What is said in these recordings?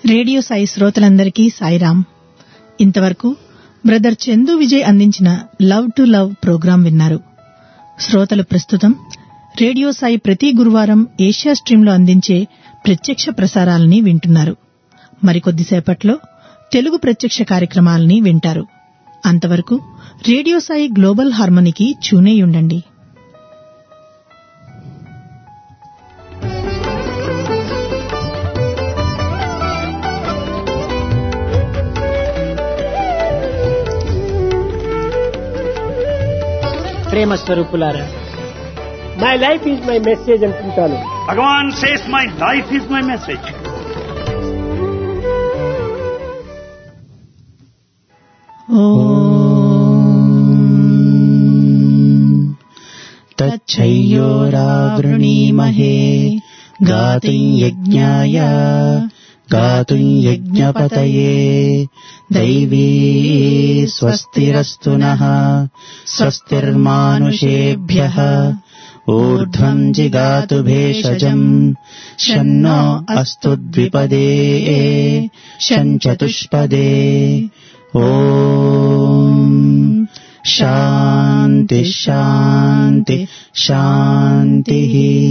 Radio Sai శ్రోతలందరికీ సాయిరాం ఇంతవరకు brother Chandu Vijay అందించిన లవ్ టు లవ్ ప్రోగ్రాం విన్నారు శ్రోతలు ప్రస్తుతం రేడియో సాయి ప్రతి గురువారం ఏషియా స్ట్రీంలో అందించే ప్రత్యక్ష ప్రసారాలని వింటున్నారు మరికొద్దిసేపట్లో తెలుగు ప్రత్యక్ష కార్యక్రమాలని వింటారు అంతవరకు రేడియో సాయి గ్లోబల్ హార్మోనికి చూనేయుండండి ప్రేమ స్వరూపులారా my life is my message అనుకుంటాను Bhagavan says, My life is my message. तच्छय्योरावृणीमहे गातुम् यज्ञाय गातुम् यज्ञपतये दैवी स्वस्तिरस्तु नः स्वस्तिर्मानुषेभ्यः ऊर्ध्वम् जिगातु भेषजम् शन्नो अस्तु द्विपदे शञ्चतुष्पदे ॐ శాంతి శాంతి శాంతి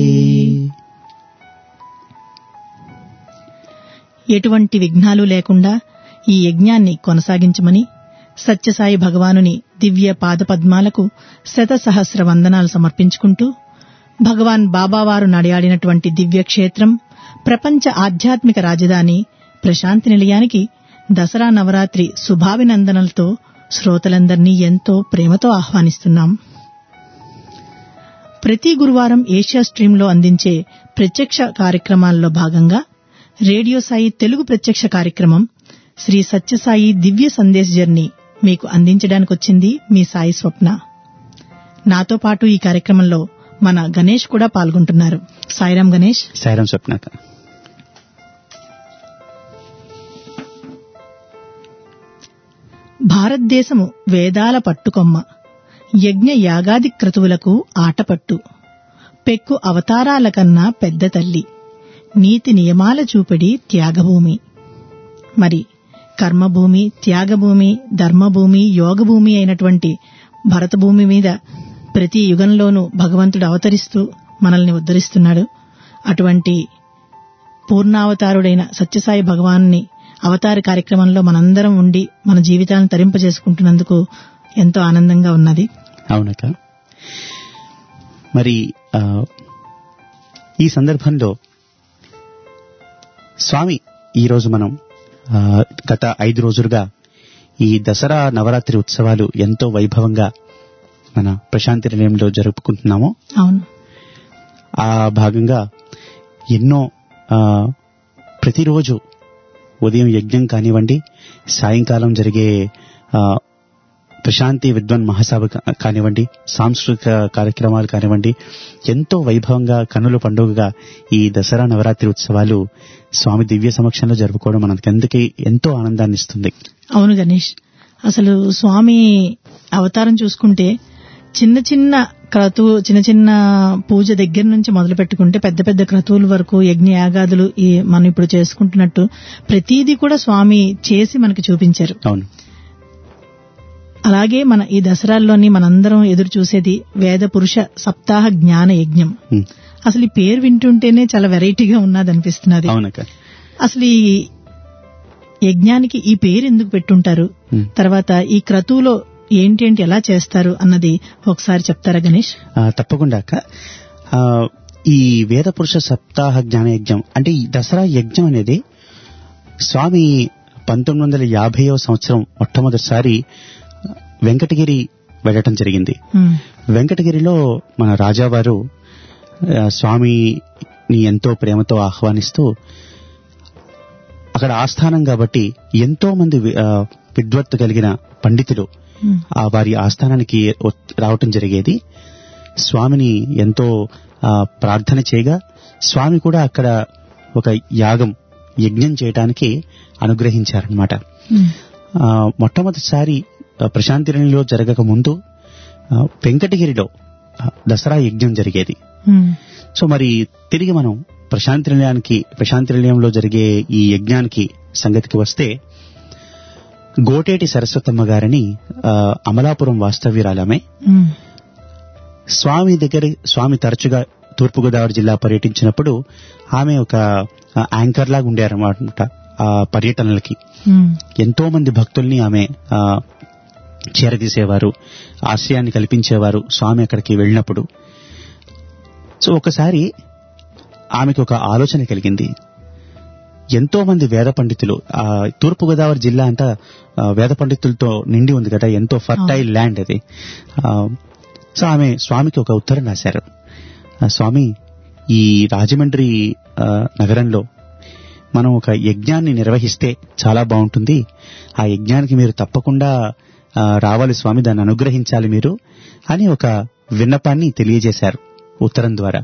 ఎటువంటి విఘ్నాలు లేకుండా ఈ యజ్ఞాన్ని కొనసాగించమని సత్యసాయి భగవానుని దివ్య పాదపద్మాలకు శత సహస్ర వందనాలు సమర్పించుకుంటూ భగవాన్ బాబావారు నడియాడినటువంటి దివ్య క్షేత్రం ప్రపంచ ఆధ్యాత్మిక రాజధాని ప్రశాంతి నిలయానికి దసరా నవరాత్రి శుభాభినందనలతో శ్రోతలందరినీ ఎంతో ప్రేమతో ఆహ్వానిస్తున్నాం ప్రతి గురువారం ఏషియా స్ట్రీంలో అందించే ప్రత్యక్ష కార్యక్రమాల్లో భాగంగా రేడియో సాయి తెలుగు ప్రత్యక్ష కార్యక్రమం శ్రీ సత్యసాయి దివ్య సందేశ్ జర్నీ మీకు అందించడానికి వచ్చింది మీ సాయి స్వప్న నాతో పాటు ఈ కార్యక్రమంలో మన గణేష్ కూడా పాల్గొంటున్నారు సాయిరాం గణేష్ సాయిరాం స్వప్నాక భారతదేశము వేదాల పట్టుకొమ్మ యజ్ఞ యాగాది క్రతువులకు ఆటపట్టు పెక్కు అవతారాల కన్నా పెద్ద తల్లి నీతి నియమాల చూపిడి త్యాగభూమి మరి కర్మభూమి త్యాగభూమి ధర్మభూమి యోగభూమి అయినటువంటి భరతభూమి మీద ప్రతి యుగంలోనూ భగవంతుడు అవతరిస్తూ మనల్ని ఉద్ధరిస్తున్నాడు అటువంటి పూర్ణావతారుడైన సత్యసాయి భగవాన్ని అవతార కార్యక్రమంలో మనందరం ఉండి మన జీవితాలను తరింపజేసుకుంటున్నందుకు ఎంతో ఆనందంగా ఉన్నది అవునక మరి ఆ, ఈ సందర్భంలో స్వామి ఈరోజు మనం ఆ, గత ఐదు రోజులుగా ఈ దసరా నవరాత్రి ఉత్సవాలు ఎంతో వైభవంగా మన ప్రశాంతి నిలయంలో జరుపుకుంటున్నాము అవును ఆ భాగంగా ఎన్నో ఆ, ప్రతిరోజు ఉదయం యజ్ఞం కానివ్వండి సాయంకాలం జరిగే ఆ, ప్రశాంతి విద్వాన్ మహాసభ కా- కానివ్వండి సాంస్కృతిక కార్యక్రమాలు కానివ్వండి ఎంతో వైభవంగా కన్నుల పండుగగా ఈ దసరా నవరాత్రి ఉత్సవాలు స్వామి దివ్య సమక్షంలో జరుపుకోవడం మనకెందుకు ఎంతో ఆనందాన్ని ఇస్తుంది అవును గణేష్ అసలు స్వామి అవతారం చూసుకుంటే చిన్న చిన్న క్రతువు చిన్న చిన్న పూజ దగ్గర నుంచి మొదలు పెట్టుకుంటే పెద్ద పెద్ద క్రతువుల వరకు యజ్ఞ యాగాదులు ఈ మనం ఇప్పుడు చేసుకుంటున్నట్టు ప్రతిదీ కూడా స్వామి చేసి మనకి చూపించారు అవును అలాగే మన ఈ దసరాల్లోని మనందరం ఎదురు చూసేది వేద పురుష సప్తాహ జ్ఞాన యజ్ఞం ఉమ్, అసలు ఈ పేరు వింటుంటేనే చాలా వెరైటీగా ఉన్నది అనిపిస్తున్నది అవునక్క అసలు ఈ యజ్ఞానికి ఈ పేరు ఎందుకు పెట్టుంటారు ఉమ్. తర్వాత ఈ క్రతువులో ఏంటేంటి ఎలా చేస్తారు అన్నది ఒకసారి చెప్తారా గణేష్ ఆ, తప్పకుండా అక్క ఆ, ఈ వేద పురుష సప్తాహ జ్ఞాన యజ్ఞం అంటే ఈ దసరా యజ్ఞం అనేది స్వామి పంతొమ్మిది వందల యాభైవ సంవత్సరం మొట్టమొదటిసారి వెంకటగిరి వెళ్ళటం జరిగింది ఉమ్, వెంకటగిరిలో మన రాజావారు ఆ, స్వామిని ఎంతో ప్రేమతో ఆహ్వానిస్తూ అక్కడ ఆస్థానం కాబట్టి ఎంతో మంది వి- ఆ, విద్వత్తు కలిగిన పండితులు ఉమ్, ఆ వారి ఆస్థానానికి వత్- రావటం జరిగేది స్వామిని ఎంతో ఆ, ప్రార్థన చేయగా స్వామి కూడా అక్కడ ఒక యాగం యజ్ఞం చేయడానికి అనుగ్రహించారనమాట ఉమ్, మొట్టమొదటిసారి ఆ, ప్రశాంతిలో జరగక ముందు ఆ, వెంకటగిరిలో ఆ, దసరా యజ్ఞం జరిగేది ఉమ్, సో మరి తిరిగి మనం ప్రశాంతి నిలయానికి ప్రశాంతి నిలయంలో జరిగే ఈ యజ్ఞానికి సంగతికి వస్తే గోటేటి సరస్వతమ్మ గారిని ఆ, అమలాపురం వాస్తవ్యురాలమే ఉమ్, స్వామి దగ్గర స్వామి తరచుగా తూర్పుగోదావరి జిల్లా పర్యటించినప్పుడు ఆమె ఒక ఆ, యాంకర్ లాగా ఉండేవారన్నమాట ఆ పర్యటనలకి ఉమ్, ఎంతో మంది భక్తుల్ని ఆమె ఆ, చేరదీసేవారు ఆశ్రయాన్ని కల్పించేవారు స్వామి అక్కడికి వెళ్ళినప్పుడు సో ఒకసారి ఆమెకు ఒక ఆలోచన కలిగింది ఎంతో మంది వేద పండితులు ఆ తూర్పుగోదావరి జిల్లా అంతా ఆ, వేద పండితులతో నిండి ఉంది కదా ఎంతో ఫర్టైల్ ల్యాండ్ అది ఆ, సో ఆమె స్వామికి ఒక ఉత్తరం రాశారు ఆ, స్వామి ఈ రాజమండ్రి ఆ, నగరంలో మనం ఒక యజ్ఞాన్ని నిర్వహిస్తే చాలా బాగుంటుంది ఆ యజ్ఞానికి మీరు తప్పకుండా ఆ, రావాలి స్వామి దాన్ని అనుగ్రహించాలి మీరు అని ఒక విన్నపాన్ని తెలియజేశారు ఉత్తరం ద్వారా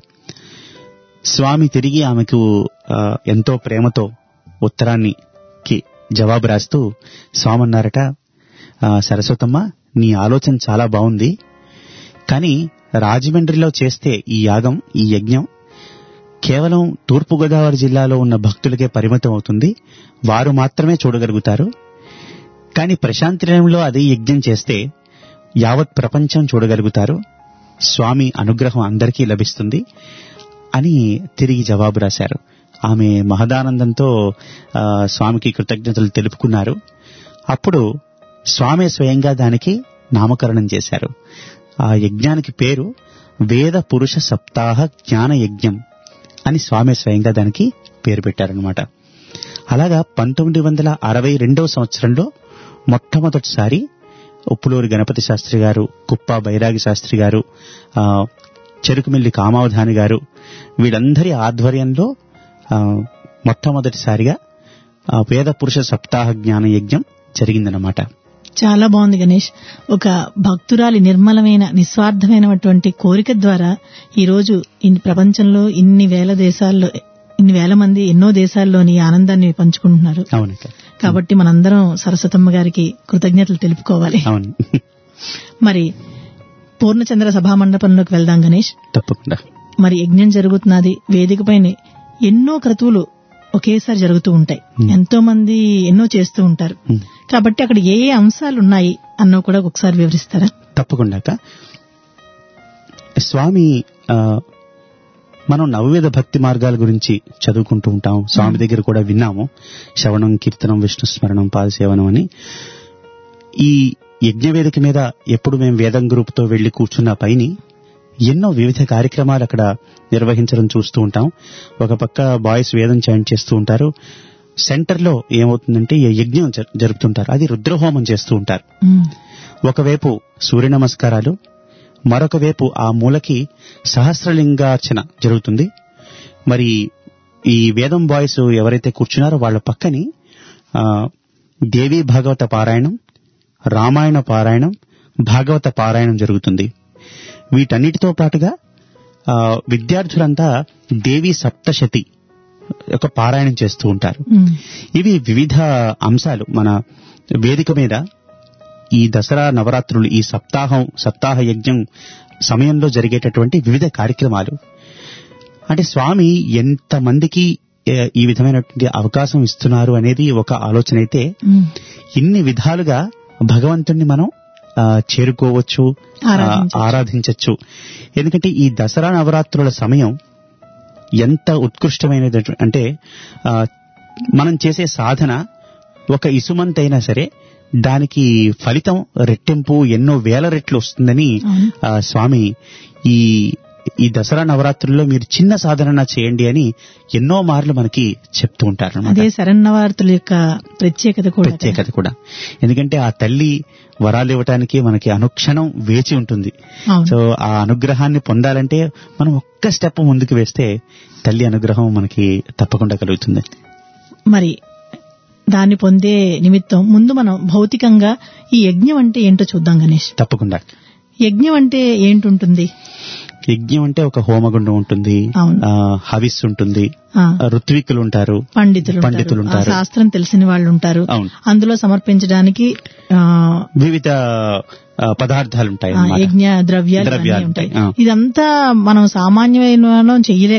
స్వామి తిరిగి ఆమెకు ఆ, ఎంతో ప్రేమతో ఉత్తరాన్ని కి జవాబు రాస్తూ స్వామి అన్నారట "ఆ, సరస్వతమ్మ నీ ఆలోచన చాలా బాగుంది కానీ రాజమండ్రిలో చేస్తే ఈ యాగం ఈ యజ్ఞం కేవలం తూర్పుగోదావరి జిల్లాలో ఉన్న భక్తులకే పరిమితం అవుతుంది వారు మాత్రమే చూడగలుగుతారు కానీ ప్రశాంతిలో అదే యజ్ఞం చేస్తే యావత్ ప్రపంచం చూడగలుగుతారు స్వామి అనుగ్రహం అందరికీ లభిస్తుంది అని తిరిగి జవాబు రాశారు ఆమె మహదానందంతో ఆ, స్వామికి కృతజ్ఞతలు తెలుపుకున్నారు అప్పుడు స్వామి స్వయంగా దానికి నామకరణం చేశారు ఆ యజ్ఞానికి పేరు వేద పురుష సప్తాహ జ్ఞాన యజ్ఞం అని స్వామి స్వయంగా దానికి పేరు పెట్టారనమాట అలాగా పంతొమ్మిది వందల అరవై రెండవ సంవత్సరంలో మొట్టమొదటిసారి ఉప్పులూరి గణపతి శాస్త్రి గారు కుప్ప బైరాగి శాస్త్రి గారు ఆ, చెరుకుమిల్లి కామావధాని గారు వీళ్ళందరి ఆధ్వర్యంలో ఆ, మొట్టమొదటిసారిగా ఆ, వేద పురుష సప్తాహ జ్ఞాన యజ్ఞం జరిగిందనమాట చాలా బాగుంది గణేష్ ఒక భక్తురాలి నిర్మలమైన నిస్వార్థమైనటువంటి కోరిక ద్వారా ఈ రోజు ఇన్ని ప్రపంచంలో ఇన్ని వేల దేశాల్లో ఇన్ని వేల మంది ఎన్నో దేశాల్లోని ఈ ఆనందాన్ని పంచుకుంటున్నారు అవునక్క కాబట్టి మనందరం సరస్వతమ్మ గారికి కృతజ్ఞతలు తెలుపుకోవాలి అవును మరి పూర్ణచంద్ర సభా మండపంలోకి వెళ్దాం గణేష్ తప్పకుండా మరి యజ్ఞం జరుగుతున్నది వేదికపైన ఎన్నో క్రతువులు ఒకేసారి జరుగుతూ ఉంటాయి Hmm. ఎంతో మంది ఎన్నో చేస్తూ ఉంటారు Hmm. కాబట్టి అక్కడ ఏ ఏ అంశాలు ఉన్నాయి అన్నో కూడా ఒకసారి వివరిస్తారా తప్పకుండా అక్క. స్వామి ఆ, మనం నవవిధ భక్తి మార్గాల గురించి చదువుకుంటూ ఉంటాం స్వామి దగ్గర కూడా విన్నాము శ్రవణం కీర్తనం విష్ణు స్మరణం పాదసేవనం అని ఈ యజ్ఞవేదిక మీద ఎప్పుడు మేము వేదం గ్రూప్తో వెళ్లి కూర్చున్న పైని ఎన్నో వివిధ కార్యక్రమాలు అక్కడ నిర్వహించడం చూస్తూ ఉంటాం ఒక పక్క బాయ్స్ వేదం చాంట్ చేస్తూ ఉంటారు సెంటర్ లో ఏమవుతుందంటే ఈ యజ్ఞం జ- జరుపుతుంటారు అది రుద్రహోమం చేస్తూ ఉంటారు ఉమ్, ఒకవైపు సూర్య నమస్కారాలు మరొక వైపు ఆ మూలకి సహస్రలింగార్చన జరుగుతుంది మరి ఈ వేదం బాయ్స్ ఎవరైతే కూర్చున్నారో వాళ్ళ పక్కని ఆ, దేవీ భాగవత పారాయణం రామాయణ పారాయణం భాగవత పారాయణం జరుగుతుంది వీటన్నిటితో పాటుగా ఆ, విద్యార్థులంతా దేవి సప్తశతి ఒక పారాయణం చేస్తూ ఉంటారు ఉమ్, ఇవి వివిధ అంశాలు మన వేదిక మీద ఈ దసరా నవరాత్రులు ఈ సప్తాహం సప్తాహ యజ్ఞం సమయంలో జరిగేటటువంటి వివిధ కార్యక్రమాలు అంటే స్వామి ఎంత మందికి ఏ, ఈ విధమైనటువంటి అవకాశం ఇస్తున్నారు అనేది ఒక ఆలోచన అయితే ఉమ్, ఇన్ని విధాలుగా భగవంతుణ్ణి మనం ఆ, చేరుకోవచ్చు ఆ, ఆరాధించొచ్చు. ఆరాధించవచ్చు ఎందుకంటే ఈ దసరా నవరాత్రుల సమయం ఎంత ఉత్కృష్టమైనది అంటే ఆ, మనం చేసే సాధన ఒక ఇసుమంత్ అయినా సరే దానికి ఫలితం రెట్టింపు ఎన్నో వేల రెట్లు వస్తుందని అవును. ఆ, స్వామి ఈ ఈ దసరా నవరాత్రుల్లో మీరు చిన్న సాధన చేయండి అని ఎన్నో మార్లు మనకి చెప్తూ ఉంటారు అదే శరన్నవార్తుల యొక్క ప్రత్యేకత కూడా ప్రత్యేకత కూడా ఎందుకంటే ఆ తల్లి వరాలు ఇవ్వటానికి మనకి అనుక్షణం వేచి ఉంటుంది అవును. సో ఆ అనుగ్రహాన్ని పొందాలంటే మనం ఒక్క స్టెప్ ముందుకు వేస్తే తల్లి అనుగ్రహం మనకి తప్పకుండా కలుగుతుంది మరి దాన్ని పొందే నిమిత్తం ముందు మనం భౌతికంగా ఈ యజ్ఞం అంటే ఏంటో చూద్దాం గణేష్ తప్పకుండా యజ్ఞం అంటే ఏంటుంటుంది యజ్ఞం అంటే ఒక హోమగుండం ఉంటుంది అవును. ఆ, హవిస్ ఉంటుంది ఆ, ఆ, ఋత్వికులు ఉంటారు పండితులు పండితులు ఉంటారు. ఆ ఉంటారు. శాస్త్రం తెలిసిన వాళ్ళు ఉంటారు అవును. అందులో సమర్పించడానికి ఆ, వివిధ ఆ, పదార్థాలు ఉంటాయి ఆ, అన్నమాట. యజ్ఞ ద్రవ్యాలు ద్రవ్యాలు ఇవన్నీ ఉంటాయి ఉంటాయి. ఆ. ఇదంతా మనం సామాన్యమైన వాళ్ళం చెయ్యలేక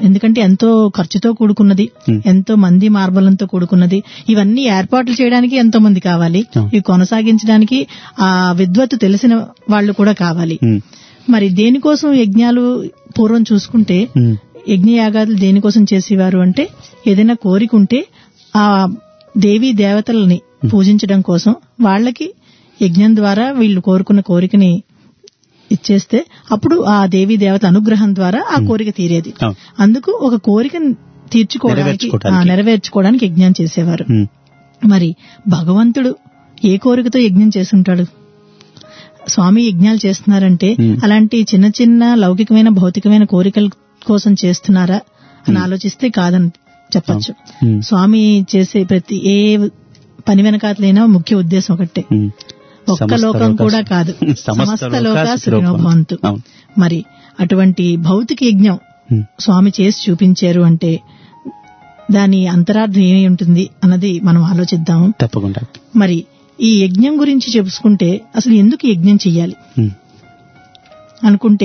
ఎందుకంటే ఎంతో ఖర్చుతో కూడుకున్నది Hmm. ఎంతో మంది మార్బలంతో కూడుకున్నది ఇవన్నీ ఏర్పాట్లు చేయడానికి ఎంతో మంది కావాలి Hmm. ఇవి కొనసాగించడానికి ఆ విద్వత్తు తెలిసిన వాళ్ళు కూడా కావాలి ఉమ్, మరి దేనికోసం యజ్ఞాలు పూర్వం చూసుకుంటే ఉమ్, యజ్ఞయాగాదులు దేనికోసం చేసేవారు అంటే ఏదైనా కోరిక ఉంటే ఆ దేవీ దేవతల్ని పూజించడం కోసం వాళ్ళకి యజ్ఞం ద్వారా వీళ్ళు కోరుకున్న కోరికని ఇచ్చేస్తే అప్పుడు ఆ దేవీ దేవత అనుగ్రహం ద్వారా ఆ కోరిక తీరేది అవును. అందుకు ఒక కోరికను తీర్చుకోవడానికి నెరవేర్చుకోవడానికి. ఆ, నెరవేర్చుకోవడానికి యజ్ఞం చేసేవారు ఉమ్, మరి భగవంతుడు ఏ కోరికతో యజ్ఞం చేసుంటాడు స్వామి యజ్ఞాలు చేస్తున్నారంటే Hmm. అలాంటి చిన్న చిన్న లౌకికమైన భౌతికమైన కోరికల కోసం చేస్తున్నారా అని ఆలోచిస్తే కాదని చెప్పొచ్చు Hmm. స్వామి చేసే ప్రతి ఏ పని వెనకాతలైనా ముఖ్య ఉద్దేశం ఒకటే ఉమ్. ఒక్క సమస్త లోకం లోకా- కూడా కాదు సమస్త సమస్త లోకా లోక సుఖినో భవంతు. అవును. మరి అటువంటి భౌతిక యజ్ఞం ఉమ్, స్వామి చేసి చూపించారు అంటే దాని అంతరార్థం ఏమి ఉంటుంది అన్నది మనం ఆలోచిద్దాము తప్పకుండా మరి ఈ యజ్ఞం గురించి చెప్పుకుంటే అసలు ఎందుకు యజ్ఞం చెయ్యాలి ఉమ్, అనుకుంటే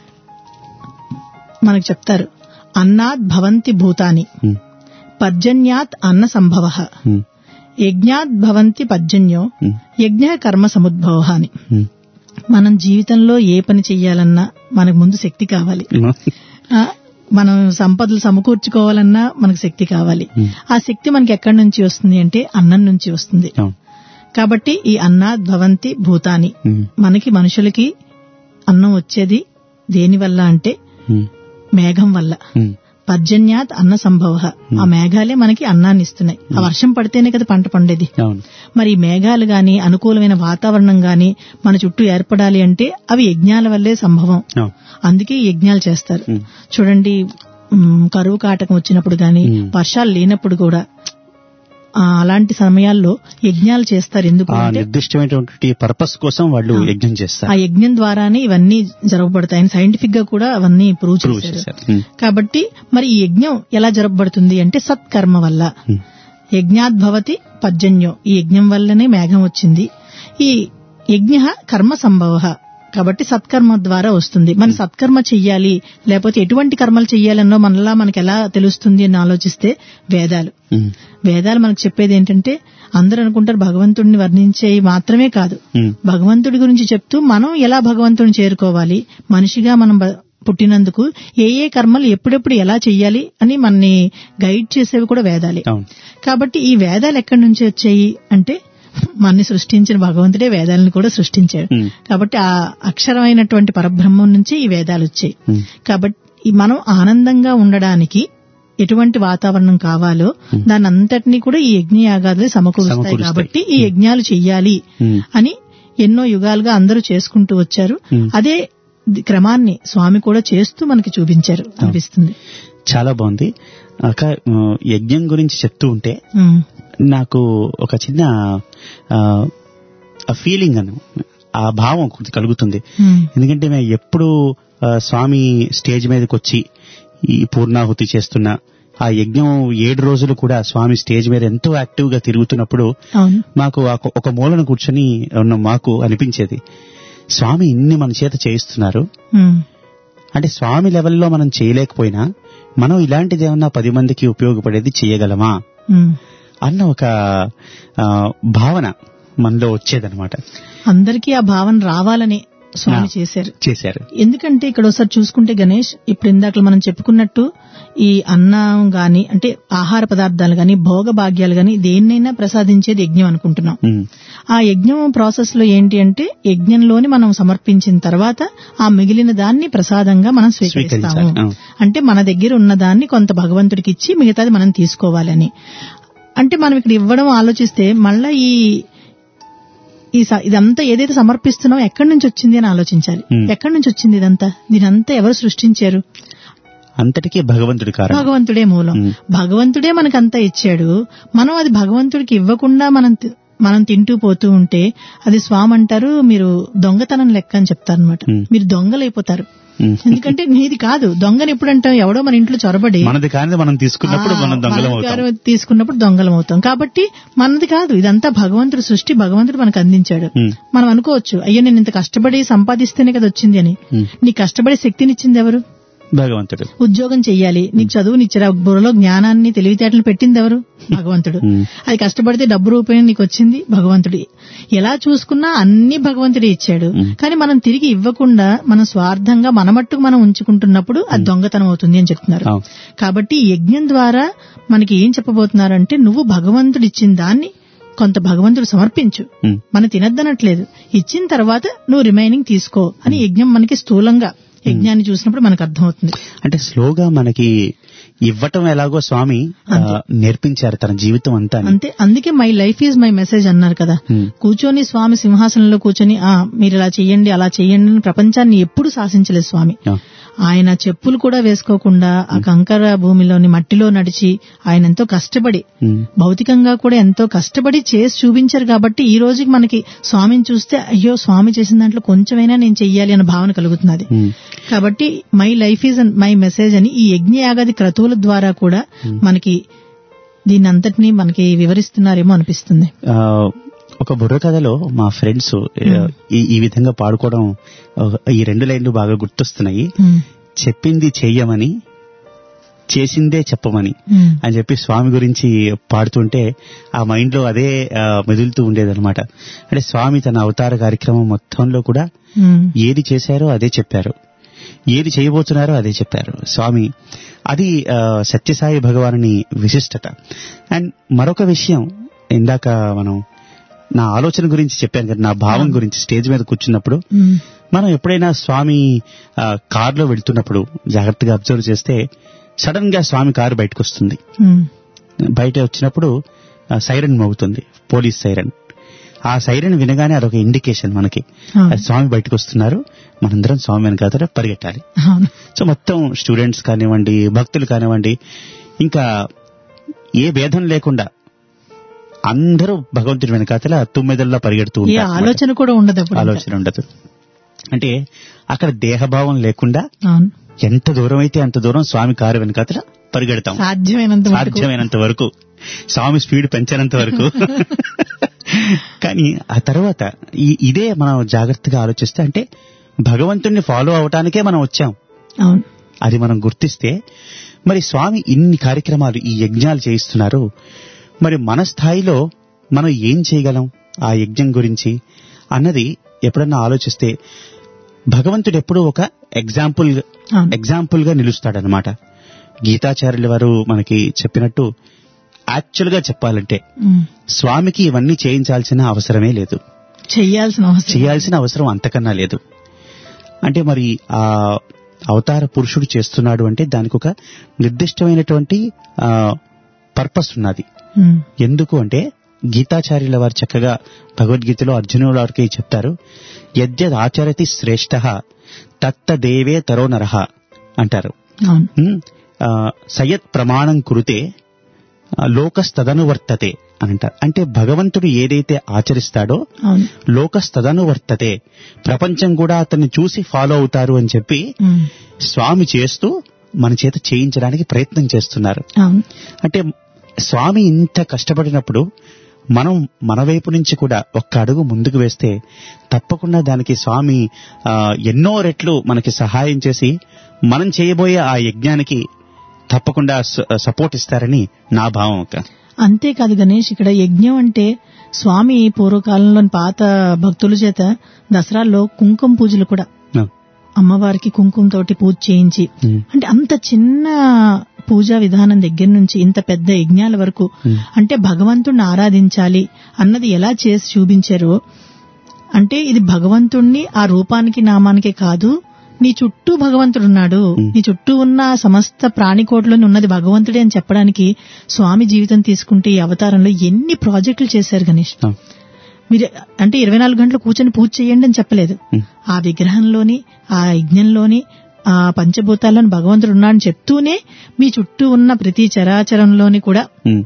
మనకు చెప్తారు అన్నాద్ భవంతి భూతాని ఉమ్, పర్జన్యాత్ అన్న సంభవ ఉమ్, యజ్ఞాత్ భవంతి పర్జన్యో ఉమ్, యజ్ఞ కర్మ సముద్భవ అని ఉమ్. మనం జీవితంలో ఏ పని చెయ్యాలన్నా మనకు ముందు శక్తి కావాలి ఆ, మనం సంపదలు సమకూర్చుకోవాలన్నా మనకు శక్తి కావాలి Hmm. ఆ శక్తి మనకి ఎక్కడి నుంచి వస్తుంది అంటే అన్నం నుంచి వస్తుంది అవును. కాబట్టి ఈ అన్నాద్ భవంతి భూతాని ఉమ్, మనకి మనుషులకి అన్నం వచ్చేది దేని వల్ల అంటే ఉమ్, మేఘం వల్ల ఉమ్, పర్జన్యాత్ అన్న సంభవ ఆ మేఘాలే మనకి అన్నాన్ని ఇస్తున్నాయి ఆ వర్షం పడితేనే కదా పంట పండేది అవును మరి ఈ మేఘాలు గాని అనుకూలమైన వాతావరణం గాని మన చుట్టూ ఏర్పడాలి అంటే అవి యజ్ఞాల వల్లే సంభవం అవును అందుకే ఈ యజ్ఞాలు చేస్తారు ఉమ్, చూడండి మ్, కరువు కాటకం వచ్చినప్పుడు గాని మ్. వర్షాలు లేనప్పుడు కూడా ఆ, అలాంటి సమయాల్లో యజ్ఞాలు చేస్తారు ఎందుకు ఆ అంటే నిర్దిష్టమైనటువంటి పర్పస్ కోసం వాళ్ళు యజ్ఞం ఆ చేస్తారు యజ్ఞం ద్వారానే ఇవన్నీ జరగబడతాయని సైంటిఫిక్ గా కూడా అవన్నీ ప్రూవ్ ప్రూవ్ చేశారు చేశారు ఉమ్, కాబట్టి మరి ఈ యజ్ఞం ఎలా జరగబడుతుంది అంటే సత్కర్మ వల్ల ఉమ్, యజ్ఞాద్భవతి పర్జన్యో ఈ యజ్ఞం వల్లనే మేఘం వచ్చింది ఈ యజ్ఞ కర్మ సంభవ కాబట్టి సత్కర్మ ద్వారా వస్తుంది మన సత్కర్మ చెయ్యాలి లేకపోతే ఎటువంటి కర్మలు చెయ్యాలన్నో మనలా మనకి ఎలా తెలుస్తుంది అని ఆలోచిస్తే వేదాలు ఉమ్, వేదాలు మనకు చెప్పేది ఏంటంటే అందరూ అనుకుంటారు భగవంతుడిని వర్ణించేవి మాత్రమే కాదు ఉమ్, భగవంతుడి గురించి చెప్తూ మనం ఎలా భగవంతుడిని చేరుకోవాలి మనిషిగా మనం బ- పుట్టినందుకు ఏ ఏ కర్మలు ఎప్పుడెప్పుడు ఎలా చెయ్యాలి అని మనని గైడ్ చేసేవి కూడా వేదాలే అవును కాబట్టి ఈ వేదాలు ఎక్కడి నుంచి వచ్చాయి అంటే మనని సృష్టించిన భగవంతుడే వేదాలను కూడా సృష్టించాడు ఉమ్, కాబట్టి ఆ అక్షరమైనటువంటి పరబ్రహ్మం నుంచి ఈ వేదాలు వచ్చాయి ఉమ్, కాబట్టి ఈ మనం ఆనందంగా ఉండడానికి ఎటువంటి వాతావరణం కావాలో దాని అంతటినీ కూడా ఈ యజ్ఞయాగాదులు సమకూరుస్తాయి సమకూరుస్తాయి. కాబట్టి ఈ యజ్ఞాలు చెయ్యాలి ఉమ్, అని ఎన్నో యుగాలుగా అందరూ చేసుకుంటూ వచ్చారు Hmm. అదే ది- క్రమాన్ని స్వామి కూడా చేస్తూ మనకి చూపించారు అనిపిస్తుంది చాలా బాగుంది అక్క ఆ, యజ్ఞం గురించి చెప్తూ ఉంటే ఉమ్, నాకు ఒక చిన్న ఫీలింగ్ అను ఆ భావం కొంచెం కలుగుతుంది ఉమ్, ఎందుకంటే మేము ఎప్పుడు ఆ, స్వామి స్టేజ్ మీదకి వచ్చి ఈ పూర్ణాహుతి చేస్తున్న ఆ యజ్ఞం ఏడు రోజులు కూడా స్వామి స్టేజ్ మీద ఎంతో యాక్టివ్ గా తిరుగుతున్నప్పుడు అవును మాకు ఒక- ఒక మూలన కూర్చొని ఉన్న మాకు అనిపించేది స్వామి ఇన్ని మన చేత చేయిస్తున్నారు ఉమ్, అంటే స్వామి లెవెల్లో మనం చేయలేకపోయినా మనం ఇలాంటిది ఏమన్నా పది మందికి ఉపయోగపడేది చేయగలమా ఉమ్. అన్న ఒక ఆ, భావన మనలో వచ్చేదనమాట అందరికీ ఆ భావన రావాలని స్వామి ఆ. చేశారు చేశారు ఎందుకంటే ఇక్కడ ఒకసారి చూసుకుంటే గణేష్ ఇప్పుడు ఇందాక మనం చెప్పుకున్నట్టు ఈ అన్నం గాని అంటే ఆహార పదార్థాలు గాని భోగ భాగ్యాలు గాని దేన్నైనా ప్రసాదించేది యజ్ఞం అనుకుంటున్నాం ఉమ్, ఆ యజ్ఞం ప్రాసెస్ లో ఏంటి అంటే యజ్ఞంలోని మనం సమర్పించిన తర్వాత ఆ మిగిలిన దాన్ని ప్రసాదంగా మనం స్వీకరిస్తాము స్వీకరించాలి. అవును. అంటే మన దగ్గర ఉన్న దాన్ని కొంత భగవంతుడికి ఇచ్చి మిగతాది మనం తీసుకోవాలని అంటే మనం ఇక్కడ ఇవ్వడం ఆలోచిస్తే మళ్ళా ఈ ఈ స- ఇదంతా ఏదైతే సమర్పిస్తున్నామో ఎక్కడి నుంచి వచ్చింది అని ఆలోచించాలి Hmm. ఎక్కడి నుంచి వచ్చింది ఇదంతా దీనంతా ఎవరు సృష్టించారు అంతటికీ భగవంతుడి కారణం భగవంతుడే మూలం Hmm. భగవంతుడే మనకంతా ఇచ్చాడు మనం అది భగవంతుడికి ఇవ్వకుండా మనం తి- మనం తింటూ పోతూ ఉంటే అది స్వామి అంటారు మీరు దొంగతనం లెక్క అని చెప్తారనమాట Hmm. మీరు దొంగలైపోతారు ఉమ్. ఎందుకంటే నీది కాదు దొంగని ఎప్పుడు అంటాం ఎవడో మన ఇంట్లో చొరబడి మనది కానిది మనం తీసుకున్నప్పుడు మనం దొంగలం మన అవుతాం గారు తీసుకున్నప్పుడు దొంగలం అవుతాం కాబట్టి మనది కాదు ఇదంతా భగవంతుడి సృష్టి భగవంతుడు మనకు అందించాడు ఉమ్, మనం అనుకోవచ్చు అయ్యో నేను ఇంత కష్టపడి సంపాదిస్తేనే కదా వచ్చింది అని ఉమ్, నీ కష్టపడే శక్తినిచ్చింది ఎవరు భగవంతుడు ఉద్యోగం చెయ్యాలి నీకు చదువునిచ్చారు ఆ బుర్రలో జ్ఞానాన్ని తెలివితేటలు పెట్టింది ఎవరు భగవంతుడు Hmm. అది కష్టపడితే డబ్బు రూపాయలు నీకు వచ్చింది భగవంతుడు ఎలా చూసుకున్నా అన్ని భగవంతుడే ఇచ్చాడు కానీ మనం తిరిగి ఇవ్వకుండా మనం స్వార్థంగా మన మట్టుకు మనం ఉంచుకుంటున్నప్పుడు అది దొంగతనం అవుతుంది అని చెప్తున్నారు అవును. కాబట్టి ఈ యజ్ఞం ద్వారా మనకి ఏం చెప్పబోతున్నారంటే నువ్వు భగవంతుడు ఇచ్చిన దాన్ని కొంత భగవంతుడు సమర్పించు ఉమ్, మనం తినద్దనట్లేదు ఇచ్చిన తర్వాత నువ్వు రిమైనింగ్ తీసుకో అని యజ్ఞం మనకి స్థూలంగా యజ్ఞాన్ని చూసినప్పుడు మనకు అర్థమవుతుంది అంటే స్లోగా మనకి ఇవ్వటం ఎలాగో స్వామి ఆ, నేర్పించారు తన జీవితం అంతా అంతే అందుకే my life is my message అన్నారు కదా Hmm. కూర్చొని స్వామి సింహాసనంలో కూర్చొని ఆ మీరు ఇలా చెయ్యండి అలా చెయ్యండి అని ప్రపంచాన్ని ఎప్పుడు శాసించలేదు స్వామి ఆయన చెప్పులు కూడా వేసుకోకుండా ఆ కంకర భూమిలోని మట్టిలో నడిచి ఆయన ఎంతో కష్టపడి భౌతికంగా కూడా ఎంతో కష్టపడి చేసి చూపించారు కాబట్టి ఈ రోజుకి మనకి స్వామిని చూస్తే అయ్యో స్వామి చేసిన దాంట్లో కొంచెమైనా నేను చెయ్యాలి అన్న భావన కలుగుతున్నది కాబట్టి my life is my message అని ఈ యజ్ఞ యాగాది క్రతువుల ద్వారా కూడా మనకి దీని అంతటినీ మనకి వివరిస్తున్నారేమో అనిపిస్తుంది ఆ, ఒక బుర్రకథలో మా ఫ్రెండ్స్ ఈ ఈ విధంగా పాడుకోవడం ఆ, ఈ రెండు లైన్లు బాగా గుర్తొస్తున్నాయి ఉమ్, చెప్పింది చెయ్యమని చేసిందే చెప్పమని ఉమ్, అని చెప్పి స్వామి గురించి పాడుతుంటే ఆ మైండ్ లో అదే ఆ, మెదులుతూ ఉండేదన్నమాట అంటే స్వామి తన అవతార కార్యక్రమం మొత్తంలో కూడా ఉమ్, ఏది చేశారో అదే చెప్పారు ఏది చేయబోతున్నారో అదే చెప్పారు స్వామి అది ఆ, సత్యసాయి భగవానుని విశిష్టత అండ్ మరొక విషయం ఇందాక మనం నా ఆలోచన గురించి చెప్పాను కదా నా భావం గురించి స్టేజ్ మీద కూర్చున్నప్పుడు ఉమ్, మనం ఎప్పుడైనా స్వామి ఆ, కారులో వెళ్తున్నప్పుడు జాగ్రత్తగా అబ్జర్వ్ చేస్తే సడన్ గా స్వామి కారు బయటకు వస్తుంది ఉమ్, బయట వచ్చినప్పుడు ఆ, సైరన్ మోగుతుంది పోలీస్ సైరన్ ఆ సైరన్ వినగానే అదొక ఇండికేషన్ మనకి అవును. అది స్వామి బయటకు వస్తున్నారు మనందరం స్వామి వెనకాల పరిగెట్టాలి అవును సో మొత్తం స్టూడెంట్స్ కానివ్వండి భక్తులు కానివ్వండి ఇంకా ఏ భేదం లేకుండా అందరూ భగవంతుడి వెనకాతల తుమ్మెదల్లా పరిగెడుతూ ఏ ఉంటారు అన్నమాట. ఆలోచన కూడా ఉండదు అప్పుడు ఇంకా. ఆలోచన ఉండదు అంటే అక్కడ దేహభావం లేకుండా అవును ఎంత దూరం అయితే అంత దూరం స్వామి కారు వెనకాతల పరిగెడతాం సాధ్యమైనంత మటుకు. సాధ్యమైనంత వరకు స్వామి స్పీడ్ పెంచనంత వరకు కానీ ఆ తర్వాత ఈ- ఇదే మనం జాగ్రత్తగా ఆలోచిస్తే అంటే భగవంతుణ్ణి ఫాలో అవటానికే మనం వచ్చాం అవును అది మనం గుర్తిస్తే మరి స్వామి ఇన్ని కార్యక్రమాలు ఈ యజ్ఞాలు చేయిస్తున్నారు మరి మన స్థాయిలో మనం ఏం చేయగలం ఆ యజ్ఞం గురించి అన్నది ఎప్పుడన్నా ఆలోచిస్తే భగవంతుడు ఎప్పుడూ ఒక ఎగ్జాంపుల్ అవును ఎగ్జాంపుల్ గా నిలుస్తాడనమాట గీతాచార్యుల వారు మనకి చెప్పినట్టు యాక్చువల్ గా చెప్పాలంటే ఉమ్. స్వామికి ఇవన్నీ చేయించాల్సిన అవసరమే లేదు చెయ్యాల్సిన అవసరం చేయాల్సిన అవసరం అంతకన్నా లేదు అంటే మరి ఆ అవతార పురుషుడు చేస్తున్నాడు అంటే దానికి ఒక నిర్దిష్టమైనటువంటి పర్పస్ ఉన్నది ఉమ్. ఎందుకు అంటే గీతాచార్యుల వారు చక్కగా భగవద్గీతలో అర్జునుల వారికి చెప్తారు యద్యద్ ఆచరతి శ్రేష్ఠ తత్త దేవే తరో నరహ అంటారు అవును ఉమ్, ఆ, సయత్ ప్రమాణం కురితే ఆ, లోకస్తదనువర్తతే అని అంటారు అంటే భగవంతుడు ఏదైతే ఆచరిస్తాడో అవును లోకస్తదనువర్తతే ప్రపంచం కూడా అతన్ని చూసి ఫాలో అవుతారు అని చెప్పి ఉమ్. స్వామి చేస్తూ మన చేత చేయించడానికి ప్రయత్నం చేస్తున్నారు అవును అంటే స్వామి ఇంత కష్టపడినప్పుడు మనం మన వైపు నుంచి కూడా ఒక్క అడుగు ముందుకు వేస్తే తప్పకుండా దానికి స్వామి ఆ, ఎన్నో రెట్లు మనకి సహాయం చేసి మనం చేయబోయే ఆ యజ్ఞానికి తప్పకుండా స- సపోర్ట్ ఇస్తారని నా భావం అక్క అంతేకాదు గణేష్ ఇక్కడ యజ్ఞం అంటే స్వామి పూర్వకాలంలోని పాత భక్తుల చేత దసరాల్లో కుంకుమ పూజలు కూడా ఆ, అమ్మవారికి కుంకుమ తోటి పూజ చేయించి ఉమ్, అంటే అంత చిన్న పూజా విధానం దగ్గర నుంచి ఇంత పెద్ద యజ్ఞాల వరకు ఉమ్, అంటే భగవంతుణ్ణి ఆరాధించాలి అన్నది ఎలా చేసి చూపించారో అంటే ఇది భగవంతుణ్ణి ఆ రూపానికి నామానికే కాదు నీ చుట్టూ భగవంతుడున్నాడు నీ చుట్టూ ఉన్న సమస్త ప్రాణికోట్లోని ఉన్నది భగవంతుడే అని చెప్పడానికి స్వామి జీవితం తీసుకుంటే ఈ అవతారంలో ఎన్ని ప్రాజెక్టులు చేశారు గణేష్ ఆ, మీరు అంటే ఇరవై నాలుగు గంటలు కూర్చొని పూజ చేయండి అని చెప్పలేదు ఉమ్, ఆ విగ్రహంలోని ఆ యజ్ఞంలోని ఆ పంచభూతాల్లోని భగవంతుడు ఉన్నాడని చెప్తూనే మీ చుట్టూ ఉన్న ప్రతి చరాచరంలోని కూడా ఉమ్,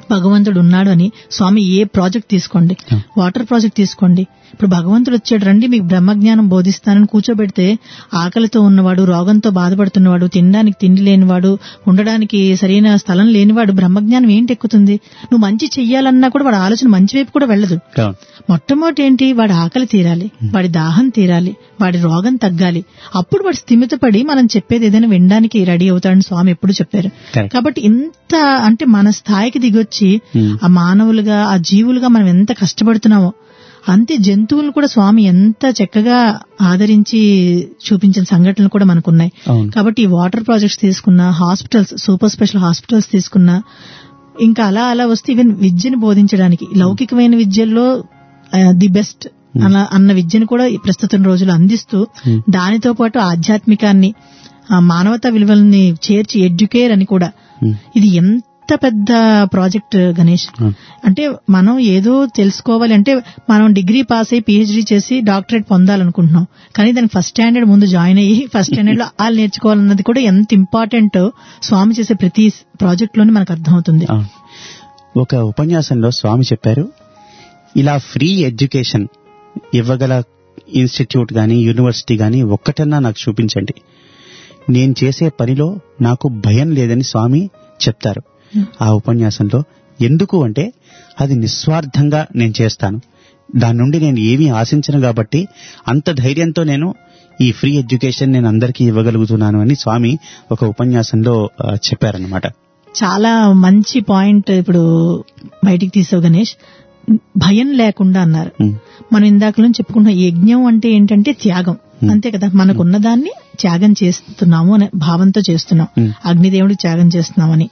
భగవంతుడు ఉన్నాడు అని స్వామి ఏ ప్రాజెక్ట్ తీసుకోండి వాటర్ ప్రాజెక్ట్ తీసుకోండి ఇప్పుడు భగవంతుడు వచ్చాడు రండి మీకు బ్రహ్మజ్ఞానం బోధిస్తానని కూర్చోబెడితే ఆకలితో ఉన్నవాడు రోగంతో బాధపడుతున్నవాడు తినడానికి తిండి లేనివాడు ఉండడానికి సరైన స్థలం లేనివాడు బ్రహ్మజ్ఞానం ఏంటి ఎక్కుతుంది నువ్వు మంచి చెయ్యాలన్నా కూడా వాడి ఆలోచన మంచి వైపు కూడా వెళ్ళదు అవును. మొట్టమొదటి ఏంటి వాడి ఆకలి తీరాలి వాడి దాహం తీరాలి వాడి రోగం తగ్గాలి అప్పుడు వాడు స్థిమితపడి మనం చెప్పేది ఏదైనా వినడానికి రెడీ అవుతాడని స్వామి ఎప్పుడు చెప్పారు Correct. కాబట్టి ఇంత అంటే మన స్థాయికి దిగొచ్చి Hmm. ఆ మానవులుగా ఆ జీవులుగా మనం ఎంత కష్టపడుతున్నామో అంతే జంతువులను కూడా స్వామి ఎంత చక్కగా ఆదరించి చూపించిన సంఘటనలు కూడా మనకున్నాయి అవును. కాబట్టి ఈ వాటర్ ప్రాజెక్ట్స్ తీసుకున్నా హాస్పిటల్స్ సూపర్ స్పెషల్ హాస్పిటల్స్ తీసుకున్నా ఇంకా అలా అలా వస్తే ఈవెన్ విద్యను బోధించడానికి లౌకికమైన విద్యల్లో ది బెస్ట్ అన్న అన్న విద్యను కూడా ఈ ప్రస్తుతం రోజులు అందిస్తూ దానితో పాటు ఆధ్యాత్మికాన్ని ఆ మానవతా విలువల్ని చేర్చి ఎడ్యుకేర్ అని కూడా Hmm. ఇది ఎంత పెద్ద ప్రాజెక్ట్ గణేష్ Hmm. అంటే మనం ఏదో తెలుసుకోవాలి అంటే మనం డిగ్రీ పాస్ అయ్యి పిహెచ్డీ చేసి డాక్టరేట్ పొందాలనుకుంటున్నాం కానీ దానికి ఫస్ట్ స్టాండర్డ్ ముందు జాయిన్ అయ్యి ఫస్ట్ స్టాండర్డ్ లో వాళ్ళు నేర్చుకోవాలన్నది కూడా ఎంత ఇంపార్టెంట్ స్వామి చేసే ప్రతి ప్రాజెక్ట్ లోనే మనకు అర్థమవుతుంది అవును. ఒక ఉపన్యాసంలో స్వామి చెప్పారు ఇలా ఫ్రీ ఎడ్యుకేషన్ ఇవ్వగల ఇన్స్టిట్యూట్ గాని యూనివర్సిటీ గాని ఒక్కటన్నా నాకు చూపించండి నేను చేసే పనిలో నాకు భయం లేదని స్వామి చెప్తారు ఆ ఉపన్యాసంలో ఎందుకు అంటే అది నిస్వార్థంగా నేను చేస్తాను దాని నుండి నేను ఏమీ ఆశించను కాబట్టి అంత ధైర్యంతో నేను ఈ ఫ్రీ ఎడ్యుకేషన్ నేను అందరికీ ఇవ్వగలుగుతున్నాను అని స్వామి ఒక ఉపన్యాసంలో ఆ, చెప్పారన్నమాట చాలా మంచి పాయింట్ ఇప్పుడు బయటికి తీసావు గణేష్ భయం లేకుండా అన్నారు ఉమ్, మనం ఇందాక నుంచి చెప్పుకున్న యజ్ఞం అంటే ఏంటంటే త్యాగం అంతే కదా మనకున్న దాన్ని త్యాగం చేస్తున్నాము అనే భావంతో చేస్తున్నాం Hmm. అగ్నిదేవుడికి త్యాగం చేస్తున్నామని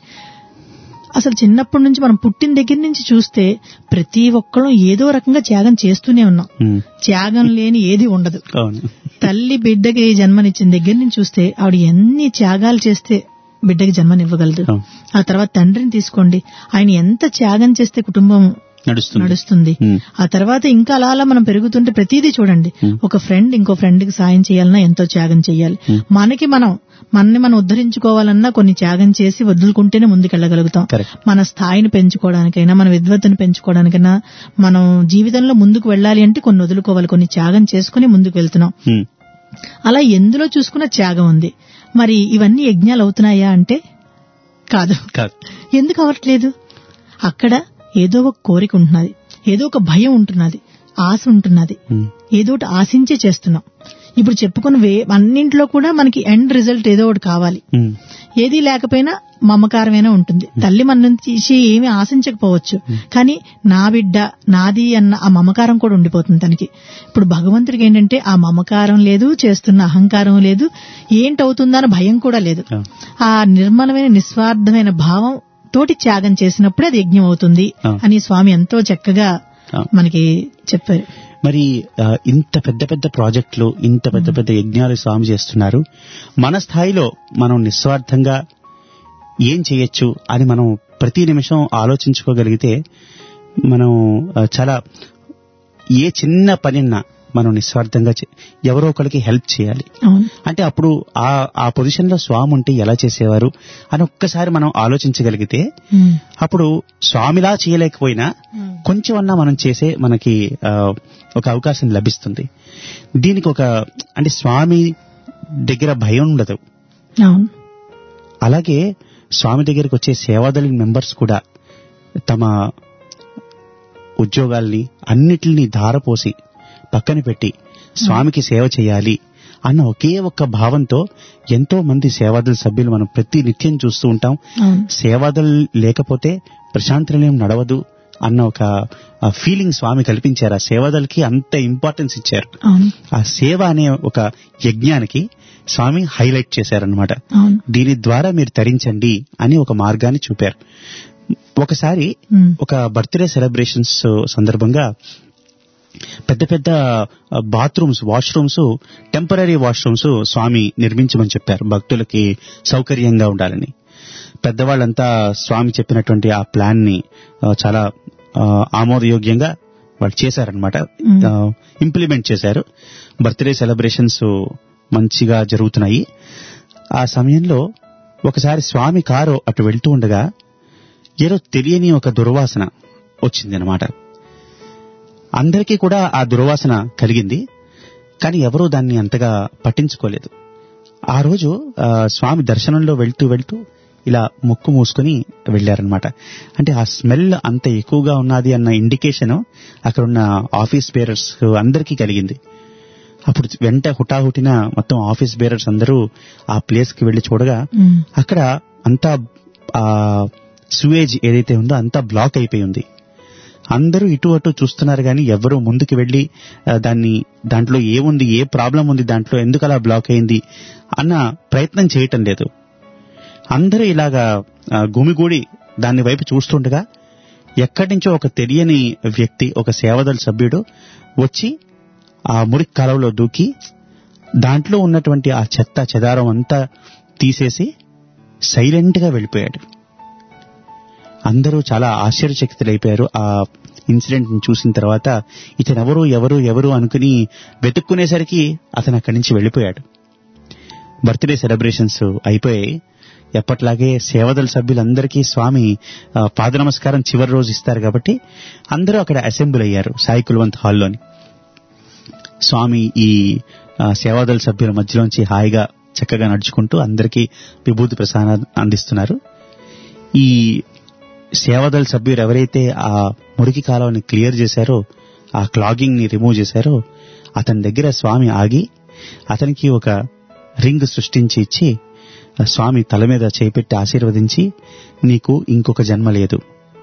అసలు చిన్నప్పటి నుంచి మనం పుట్టిన దగ్గర నుంచి చూస్తే ప్రతి ఒక్కళ్ళం ఏదో రకంగా త్యాగం చేస్తూనే ఉన్నాం ఉమ్, త్యాగం లేని ఏది ఉండదు అవును తల్లి బిడ్డకి జన్మనిచ్చిన దగ్గర నుంచి చూస్తే ఆవిడ ఎన్ని త్యాగాలు చేస్తే బిడ్డకి జన్మనివ్వగలదు అవును. ఆ తర్వాత తండ్రిని తీసుకోండి ఆయన ఎంత త్యాగం చేస్తే కుటుంబం నడుస్తుంది నడుస్తుంది ఉమ్, ఆ తర్వాత ఇంకా అలా అలా మనం పెరుగుతుంటే ప్రతిదీ చూడండి ఒక ఫ్రెండ్ ఇంకో ఫ్రెండ్ కి సాయం చేయాలన్నా ఎంతో త్యాగం చేయాలి మనకి మనం మనని మనం ఉద్ధరించుకోవాలన్నా కొన్ని త్యాగం చేసి వదులుకుంటేనే ముందుకెళ్ళగలుగుతాం Correct. మన స్థాయిని పెంచుకోవడానికైనా మన విద్వత్తుని పెంచుకోవడానికైనా మనం జీవితంలో ముందుకు వెళ్ళాలి అంటే కొన్ని వదులుకోవాలి కొన్ని త్యాగం చేసుకుని ముందుకు వెళ్తున్నాం ఉమ్, అలా ఎందులో చూసుకున్న త్యాగం ఉంది మరి ఇవన్నీ యజ్ఞాలు అవుతున్నాయా అంటే కాదు కాదు ఎందుకు అవ్వట్లేదు అక్కడ ఏదో ఒక కోరిక ఉంటున్నది ఏదో ఒక భయం ఉంటున్నది ఆశ ఉంటున్నది ఉమ్, ఏదో ఒకటి ఆశించే చేస్తున్నాం ఇప్పుడు చెప్పుకున్నవే అన్నింట్లో కూడా మనకి ఎండ్ రిజల్ట్ ఏదో ఒకటి కావాలి ఉమ్, ఏది లేకపోయినా మమకారమైనా ఉంటుంది తల్లి మన నుంచి ఏమీ ఆశించకపోవచ్చు కానీ నా బిడ్డ నాది అన్న ఆ మమకారం కూడా ఉండిపోతుంది తనకి ఇప్పుడు భగవంతుడికి ఏంటంటే ఆ మమకారం లేదు చేస్తున్న అహంకారం లేదు ఏంటవుతుందన్న భయం కూడా లేదు అవును. ఆ నిర్మలమైన నిస్వార్థమైన భావం తోటి త్యాగం చేసినప్పుడే అది యజ్ఞం అవుతుంది అవును. అని స్వామి ఎంతో చక్కగా అవును. మనకి చెప్పారు మరి ఆ, ఇంత పెద్ద పెద్ద ప్రాజెక్టులు ఇంత పెద్ద పెద్ద యజ్ఞాలు స్వామి చేస్తున్నారు మన స్థాయిలో మనం నిస్వార్థంగా ఏం చేయొచ్చు అని మనం ప్రతి నిమిషం ఆలోచించుకోగలిగితే మనం ఆ, చాలా ఏ చిన్న పనిన్నా మనం నిస్వార్థంగా చే- ఎవరో ఒకరికి హెల్ప్ చేయాలి అవును అంటే అప్పుడు ఆ ఆ పొజిషన్ లో స్వామి ఉంటే ఎలా చేసేవారు అని ఒక్కసారి మనం ఆలోచించగలిగితే ఉమ్. అప్పుడు స్వామిలా చేయలేకపోయినా కొంచెం అన్నా మనం చేసే మనకి ఆ, ఒక అవకాశం లభిస్తుంది దీనికి ఒక అంటే స్వామి దగ్గర భయం ఉండదు అవును అలాగే స్వామి దగ్గరికి వచ్చే సేవాదళి మెంబర్స్ కూడా తమ ఉద్యోగాల్ని అన్నిటిని ధారపోసి పక్కన పెట్టి స్వామికి సేవ చేయాలి అన్న ఒకే ఒక్క భావంతో ఎంతో మంది సేవాదళ సభ్యులు మనం ప్రతి నిత్యం చూస్తూ ఉంటాం అవును సేవాదల్ లేకపోతే ప్రశాంత నిలయం నడవదు అన్న ఒక ఫీలింగ్ స్వామి కల్పించారు ఆ సేవాదల్కి అంత ఇంపార్టెన్స్ ఇచ్చారు అవును ఆ సేవ అనే ఒక యజ్ఞానికి స్వామి హైలైట్ చేశారనమాట అవును దీని ద్వారా మీరు తరించండి అని ఒక మార్గాన్ని చూపారు ఒకసారి ఉమ్. ఒక బర్త్డే సెలబ్రేషన్స్ సందర్భంగా పెద్ద పెద్ద bathrooms washrooms temporary washrooms Swami నిర్మించమని చెప్పారు భక్తులకి సౌకర్యంగా ఉండాలని పెద్దవాళ్ళంతా స్వామి చెప్పినటువంటి ఆ ప్లాన్ ని ఆ, చాలా ఆ, ఆమోదయోగ్యంగా వాళ్ళు చేశారనమాట ఇంప్లిమెంట్ చేశారు బర్త్డే సెలబ్రేషన్స్ మంచిగా జరుగుతున్నాయి ఆ సమయంలో ఒకసారి స్వామి కారు అటు వెళ్తూ ఉండగా ఏదో తెలియని ఒక దుర్వాసన వచ్చింది అనమాట అందరికీ కూడా ఆ దుర్వాసన కలిగింది కానీ ఎవరూ దాన్ని అంతగా పట్టించుకోలేదు ఆ రోజు ఆ, స్వామి దర్శనంలో వెళ్తూ వెళ్తూ ఇలా ముక్కు మూసుకొని వెళ్లారనమాట అంటే ఆ స్మెల్ అంత ఎక్కువగా ఉన్నది అన్న ఇండికేషన్ అక్కడ ఉన్న ఆఫీస్ బేరర్స్ అందరికీ కలిగింది అప్పుడు వెంట హుటాహుటిన మొత్తం ఆఫీస్ బేరర్స్ అందరూ ఆ ప్లేస్ కి వెళ్లి చూడగా ఉమ్, అక్కడ అంతా ఆ సువేజ్ ఏదైతే ఉందో అంతా బ్లాక్ అయిపోయి ఉంది అందరూ ఇటు అటు చూస్తున్నారు కానీ ఎవరు ముందుకు వెళ్లి ఆ, దాన్ని దాంట్లో ఏముంది ఏ ప్రాబ్లం ఉంది దాంట్లో ఎందుకు అలా బ్లాక్ అయింది అన్న ప్రయత్నం చేయటం లేదు అందరూ ఇలాగా ఆ, గుమిగూడి దాని వైపు చూస్తుండగా ఎక్కడి నుంచో ఒక తెలియని వ్యక్తి ఒక సేవదల సభ్యుడు వచ్చి ఆ మురికి కాలువలో దూకి దాంట్లో ఉన్నటువంటి ఆ చెత్త చెదారం అంతా తీసేసి సైలెంట్ గా వెళ్ళిపోయాడు అందరూ చాలా ఆశ్చర్యచకితులైపోయారు ఆ ఇన్సిడెంట్ ని చూసిన తర్వాత ఇతను ఎవరు ఎవరు ఎవరు అనుకుని వెతుక్కునేసరికి అతను అక్కడి నుంచి వెళ్ళిపోయాడు బర్త్డే సెలబ్రేషన్స్ అయిపోయాయి ఎప్పట్లాగే సేవదల సభ్యులందరికీ స్వామి ఆ, పాద నమస్కారం చివరి రోజు ఇస్తారు కాబట్టి అందరూ అక్కడ అసెంబ్ల్ అయ్యారు సాయి కుల్వంత్ హాల్లోని స్వామి ఈ ఆ, సేవాదళ సభ్యుల మధ్యలోంచి హాయిగా చక్కగా నడుచుకుంటూ అందరికీ విభూతి ప్రసాదం అందిస్తున్నారు ఈ సేవాదళ సభ్యులు ఎవరైతే ఆ మురికి కాలువని క్లియర్ చేశారో ఆ క్లాగింగ్ ని రిమూవ్ చేశారో అతని దగ్గర స్వామి ఆగి అతనికి ఒక రింగ్ సృష్టించి ఇచ్చి ఆ స్వామి తల మీద చేపెట్టి ఆశీర్వదించి నీకు ఇంకొక జన్మ లేదు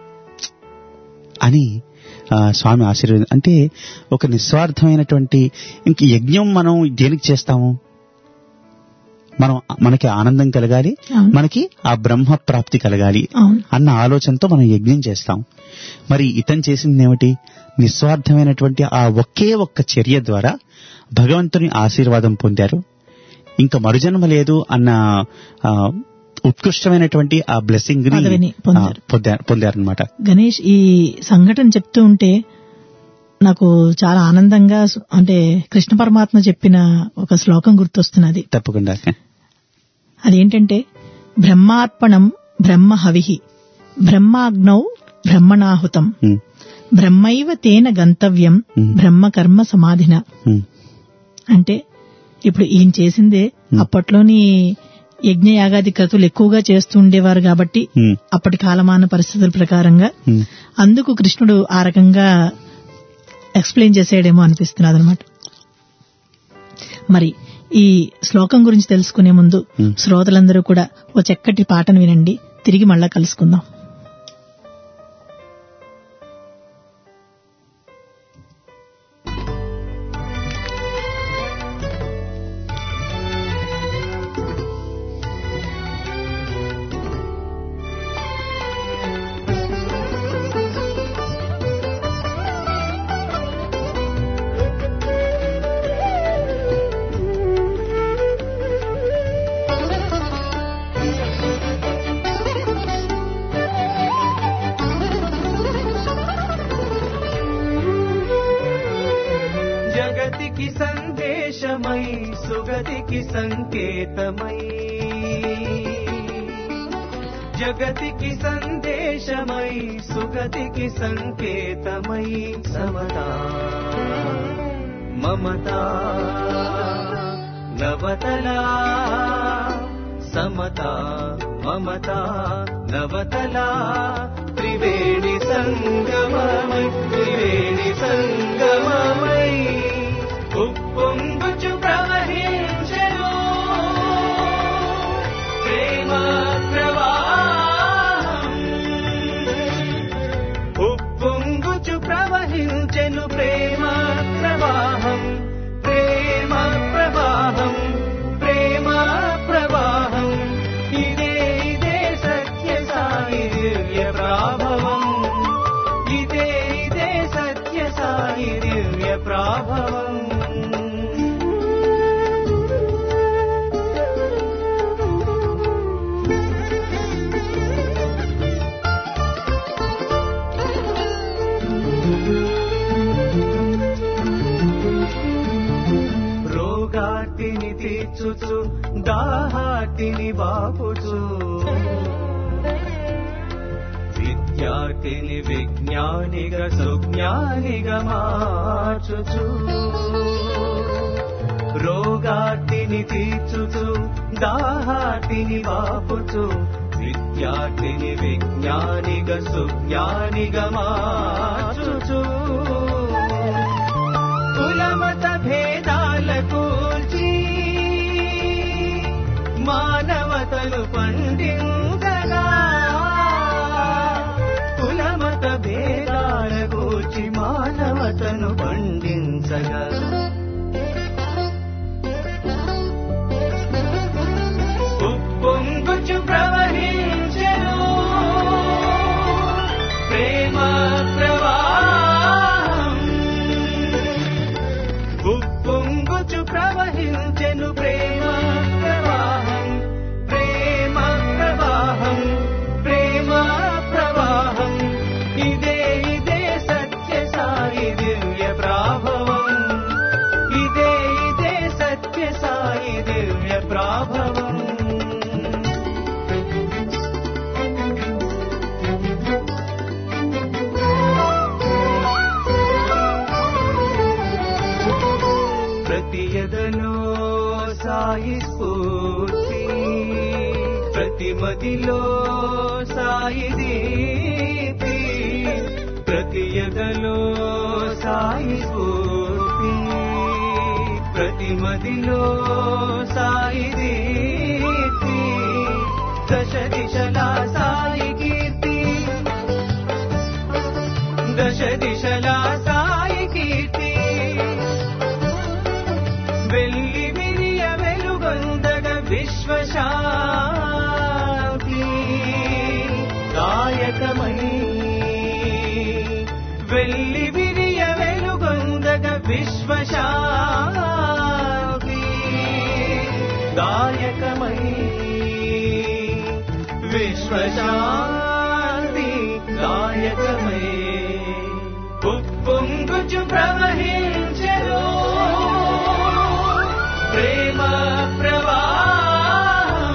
అని ఆ, స్వామి ఆశీర్వాదం అంటే ఒక నిస్వార్థమైనటువంటి ఇంక యజ్ఞం మనం దేనికి చేస్తాము మనం మనకి ఆనందం కలగాలి అవును. మనకి ఆ బ్రహ్మ ప్రాప్తి కలగాలి అవును అన్న ఆలోచనతో మనం యజ్ఞం చేస్తాం మరి ఇతను చేసింది ఏమిటి నిస్వార్థమైనటువంటి ఆ ఒకే ఒక్క చర్య ద్వారా భగవంతుని ఆశీర్వాదం పొందారు ఇంకా మరుజన్మ లేదు అన్న ఆ, ఉత్కృష్టమైనటువంటి ఆ బ్లెస్సింగ్ పదవిని పొందారు. పొందారనమాట గణేష్ ఈ సంఘటన చెప్తూ ఉంటే నాకు చాలా ఆనందంగా సు- అంటే కృష్ణ పరమాత్మ చెప్పిన ఒక శ్లోకం గుర్తొస్తున్నది తప్పకుండా అదేంటంటే బ్రహ్మార్పణం బ్రహ్మ హవిహి బ్రహ్మాగ్నౌ బ్రహ్మణాహుతం ఉమ్, బ్రహ్మైవ తేన గంతవ్యం Hmm. బ్రహ్మ కర్మ సమాధిన ఉమ్, అంటే ఇప్పుడు ఈయన చేసిందే అప్పట్లోని యజ్ఞ యాగాది క్రతువులు ఎక్కువగా చేస్తూ ఉండేవారు కాబట్టి ఉమ్, అప్పటి కాలమాన పరిస్థితుల ప్రకారంగా ఉమ్. అందుకు కృష్ణుడు ఆ రకంగా ఎక్స్ప్లెయిన్ చేసేయడేమో అనిపిస్తున్నది అనమాట మరి ఈ శ్లోకం గురించి తెలుసుకునే ముందు Hmm. శ్రోతలందరూ కూడా ఓ చక్కటి పాటను వినండి తిరిగి మళ్ళా కలుసుకుందాం జగతికి సందేశమై సుగతికి సంకేతమై జగతికి సందేశమై సుగతికి సంకేతమై సమతా మమతా నవతలా సమతా మమతా నవతలా త్రివేణి సంగమమై త్రివేణి సంగమమై ఉప్పొంగుచు ప్రవహించెను ప్రేమ ప్రవాహం ఉప్పొంగుచు ప్రవహించెను ప్రేమ ప్రవాహం ప్రేమ ప్రవాహం ప్రేమ ప్రవాహం ఇదే ఇదే సత్య సాయి దివ్య ప్రాభవం ఇదే ఇదే సత్య సాయి దివ్య ప్రాభవం రోగాటిని తీర్చుచు దాహాటిని బాపుచు విద్యార్థిని విజ్ఞానిగా సుజ్ఞానిగా మార్చుచు రోగాటిని తీర్చుచు దాహాటిని వాపుచు విద్యార్థిని విజ్ఞానిగా సుజ్ఞానిగా మార్చుచు కులమత భేదాల కూల్చి మానవతలు పండించగా కులమత భేదాల కూల్చి మానవతను పండించగా ఉప్పొంగుచు ప్రవహించెను ప్రేమ ప్రవాహం ఉప్పొంగుచు ప్రవహించెను ప్రేమ ప్రవాహం ప్రేమ ప్రవాహం ప్రేమ ప్రవాహం ఇదే ఇదే సత్య సాయి దివ్య ప్రాభవం ఇదే ఇదే సత్య సాయి దివ్య ప్రాభవం ప్రతి ఎదలో సాయి స్ఫూర్తి ప్రతి మదిలో సాయి దీప్తి ప్రతి ఎదలో సాయి స్ఫూర్తి ప్రతి మదిలో సాయి దీప్తి దశ దిశలా సాయి కీర్తి దశ దిశలా సాయి కీర్తి వెల్లి విరియ వెలుగొందగ విశ్వశాంతి దాయకమై వెల్లి విరియ వెలుగొందగ విశ్వశాంతి దాయకమై విశ్వశాంతి దాయకమై ఉప్పొంగుచు ప్రవహించెను ప్రేమ ప్రవాహం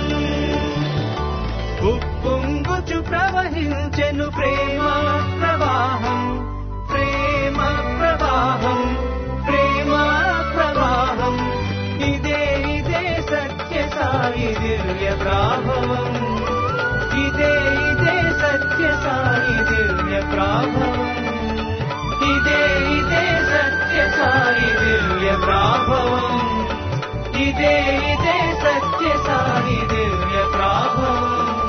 ఉప్పొంగుచు ప్రవహించెను ప్రేమ ప్రవాహం ప్రేమ ప్రవాహం ప్రేమ ప్రవాహం ఇదే ఇదే సత్య సాయి దివ్య ప్రాభవం ఇదే ఇదే సత్య సాయి దివ్య ప్రాభవం ఇదే ఇదే సత్య సాయి దివ్య ప్రాభవం ఇదే ఇదే సత్య సాయి దివ్య ప్రాభవం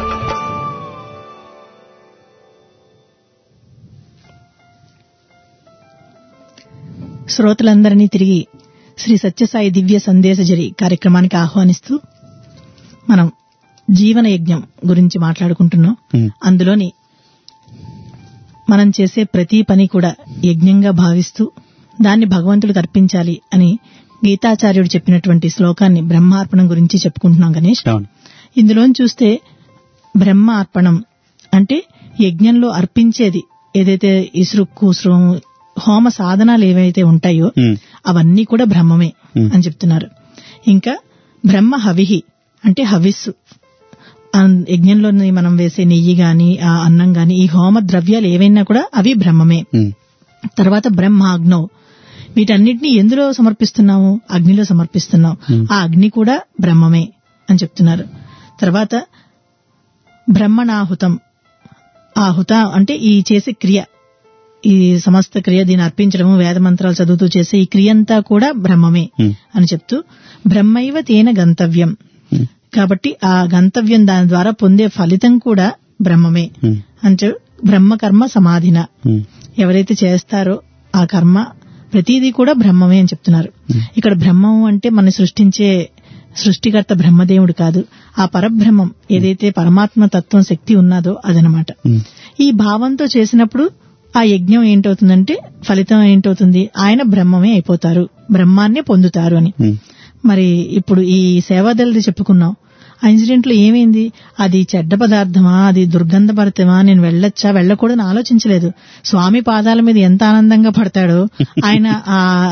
శ్రోతలందరినీ తిరిగి శ్రీ సత్యసాయి దివ్య సందేశజరి కార్యక్రమానికి ఆహ్వానిస్తూ మనం జీవన యజ్ఞం గురించి మాట్లాడుకుంటున్నాం ఉమ్, అందులోని మనం చేసే ప్రతి పని కూడా యజ్ఞంగా భావిస్తూ దాన్ని భగవంతుడికి అర్పించాలి అని గీతాచార్యుడు చెప్పినటువంటి శ్లోకాన్ని బ్రహ్మార్పణం గురించి చెప్పుకుంటున్నాం గణేష్ అవును ఇందులో చూస్తే బ్రహ్మ అర్పణం అంటే యజ్ఞంలో అర్పించేది ఏదైతే ఇసురు కూసురం హోమ సాధనాలు ఏవైతే ఉంటాయో ఉమ్, అవన్నీ కూడా బ్రహ్మమే Hmm. అని చెప్తున్నారు ఇంకా బ్రహ్మ హవిహి అంటే హవిస్సు ఆ యజ్ఞంలో మనం వేసే నెయ్యి గాని ఆ అన్నం గాని ఈ హోమ ద్రవ్యాలు ఏవైనా కూడా అవి బ్రహ్మమే ఉమ్, తర్వాత బ్రహ్మాగ్నౌ వీటన్నిటిని ఎందులో సమర్పిస్తున్నాము అగ్నిలో సమర్పిస్తున్నాం Hmm. ఆ అగ్ని కూడా బ్రహ్మమే అని చెప్తున్నారు తర్వాత బ్రహ్మణాహుతం ఆహుత అంటే ఈ చేసే క్రియ ఈ సమస్త క్రియ దీన్ని అర్పించడము వేద మంత్రాలు చదువుతూ చేసే ఈ క్రియ అంతా కూడా బ్రహ్మమే ఉమ్, అని చెప్తూ బ్రహ్మైవ తేన గంతవ్యం ఉమ్, కాబట్టి ఆ గంతవ్యం దాని ద్వారా పొందే ఫలితం కూడా బ్రహ్మమే ఉమ్, అంటే బ్రహ్మకర్మ సమాధిన ఉమ్, ఎవరైతే చేస్తారో ఆ కర్మ ప్రతిదీ కూడా బ్రహ్మమే అని చెప్తున్నారు ఇక్కడ బ్రహ్మం అంటే మన సృష్టించే సృష్టికర్త బ్రహ్మదేవుడు కాదు ఆ పరబ్రహ్మం ఏదైతే పరమాత్మ తత్వం శక్తి ఉన్నదో అదనమాట ఉమ్, ఈ భావంతో చేసినప్పుడు ఆ యజ్ఞం ఏంటవుతుందంటే ఫలితం ఏంటవుతుంది ఆయన బ్రహ్మమే అయిపోతారు బ్రహ్మాన్నే పొందుతారు అని ఉమ్, మరి ఇప్పుడు ఈ సేవాదళది చెప్పుకున్నాం ఆ ఇన్సిడెంట్ లో ఏమైంది అది చెడ్డ పదార్థమా అది దుర్గంధభరితమా నేను వెళ్ళొచ్చా వెళ్ళకూడదని ఆలోచించలేదు స్వామి పాదాల మీద ఎంత ఆనందంగా పడతాడో ఆయన ఆ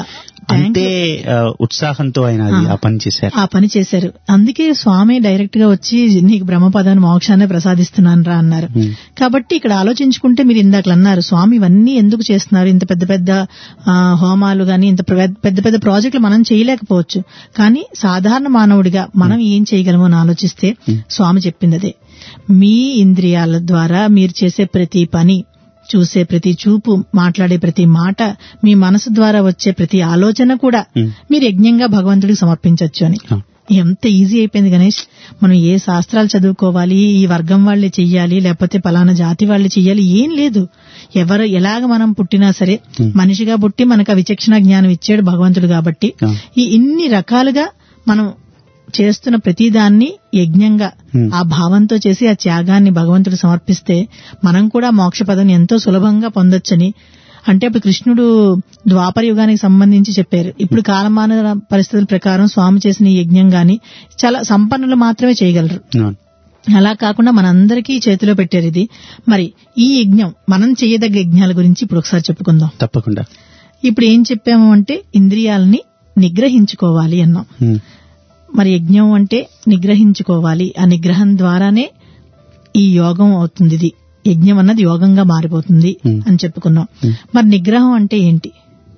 అంతే ఆ, ఉత్సాహంతో ఆయన అది ఆ. ఆ పని చేశారు ఆ పని చేశారు అందుకే స్వామి డైరెక్ట్ గా వచ్చి నీకు బ్రహ్మపదాన్ని మోక్షాన్ని ప్రసాదిస్తున్నాను రా అన్నారు Hmm. కాబట్టి ఇక్కడ ఆలోచించుకుంటే మీరు ఇందాక అన్నారు స్వామి ఇవన్నీ ఎందుకు చేస్తున్నారు ఇంత పెద్ద పెద్ద ఆ, హోమాలు గాని ఇంత ప్ర- పెద్ద పెద్ద ప్రాజెక్టులు మనం చేయలేకపోవచ్చు కానీ సాధారణ మానవుడిగా మనం ఏం చేయగలమో అని ఆలోచిస్తే స్వామి చెప్పింది అదే మీ ఇంద్రియాల ద్వారా మీరు చేసే ప్రతి పని చూసే ప్రతి చూపు మాట్లాడే ప్రతి మాట మీ మనసు ద్వారా వచ్చే ప్రతి ఆలోచన కూడా Hmm. మీరు యజ్ఞంగా భగవంతుడికి సమర్పించవచ్చు అని ఆ. ఎంత ఈజీ అయిపోయింది గణేష్ మనం ఏ శాస్త్రాలు చదువుకోవాలి ఈ వర్గం వాళ్ళే చెయ్యాలి లేకపోతే పలానా జాతి వాళ్ళే చెయ్యాలి ఏం లేదు ఎవరు ఎలాగ మనం పుట్టినా సరే మనిషిగా పుట్టి మనకు ఆ విచక్షణ జ్ఞానం ఇచ్చాడు భగవంతుడు కాబట్టి ఆ. ఈ ఇన్ని రకాలుగా మనం చేస్తున్న ప్రతిదాన్ని యజ్ఞంగా Hmm. ఆ భావంతో చేసి ఆ త్యాగాన్ని భగవంతుడు సమర్పిస్తే మనం కూడా మోక్ష పదవిని ఎంతో సులభంగా పొందొచ్చని అంటే అప్పుడు కృష్ణుడు ద్వాపర యుగానికి సంబంధించి చెప్పారు ఇప్పుడు కాలమాన పరిస్థితుల ప్రకారం స్వామి చేసిన ఈ యజ్ఞం గాని చాలా సంపన్నులు మాత్రమే చేయగలరు అవును. అలా కాకుండా మనందరికీ చేతిలో పెట్టారు ఇది మరి ఈ యజ్ఞం మనం చేయదగ్గ యజ్ఞాల గురించి ఇప్పుడు ఒకసారి చెప్పుకుందాం తప్పకుండా ఇప్పుడు ఏం చెప్పాము అంటే ఇంద్రియాలని నిగ్రహించుకోవాలి అన్నాం ఉమ్. మరి యజ్ఞం అంటే నిగ్రహించుకోవాలి ఆ నిగ్రహం ద్వారానే ఈ యోగం అవుతుంది ఇది యజ్ఞం అన్నది యోగంగా మారిపోతుంది Hmm. అని చెప్పుకున్నాం Hmm. మరి నిగ్రహం అంటే ఏంటి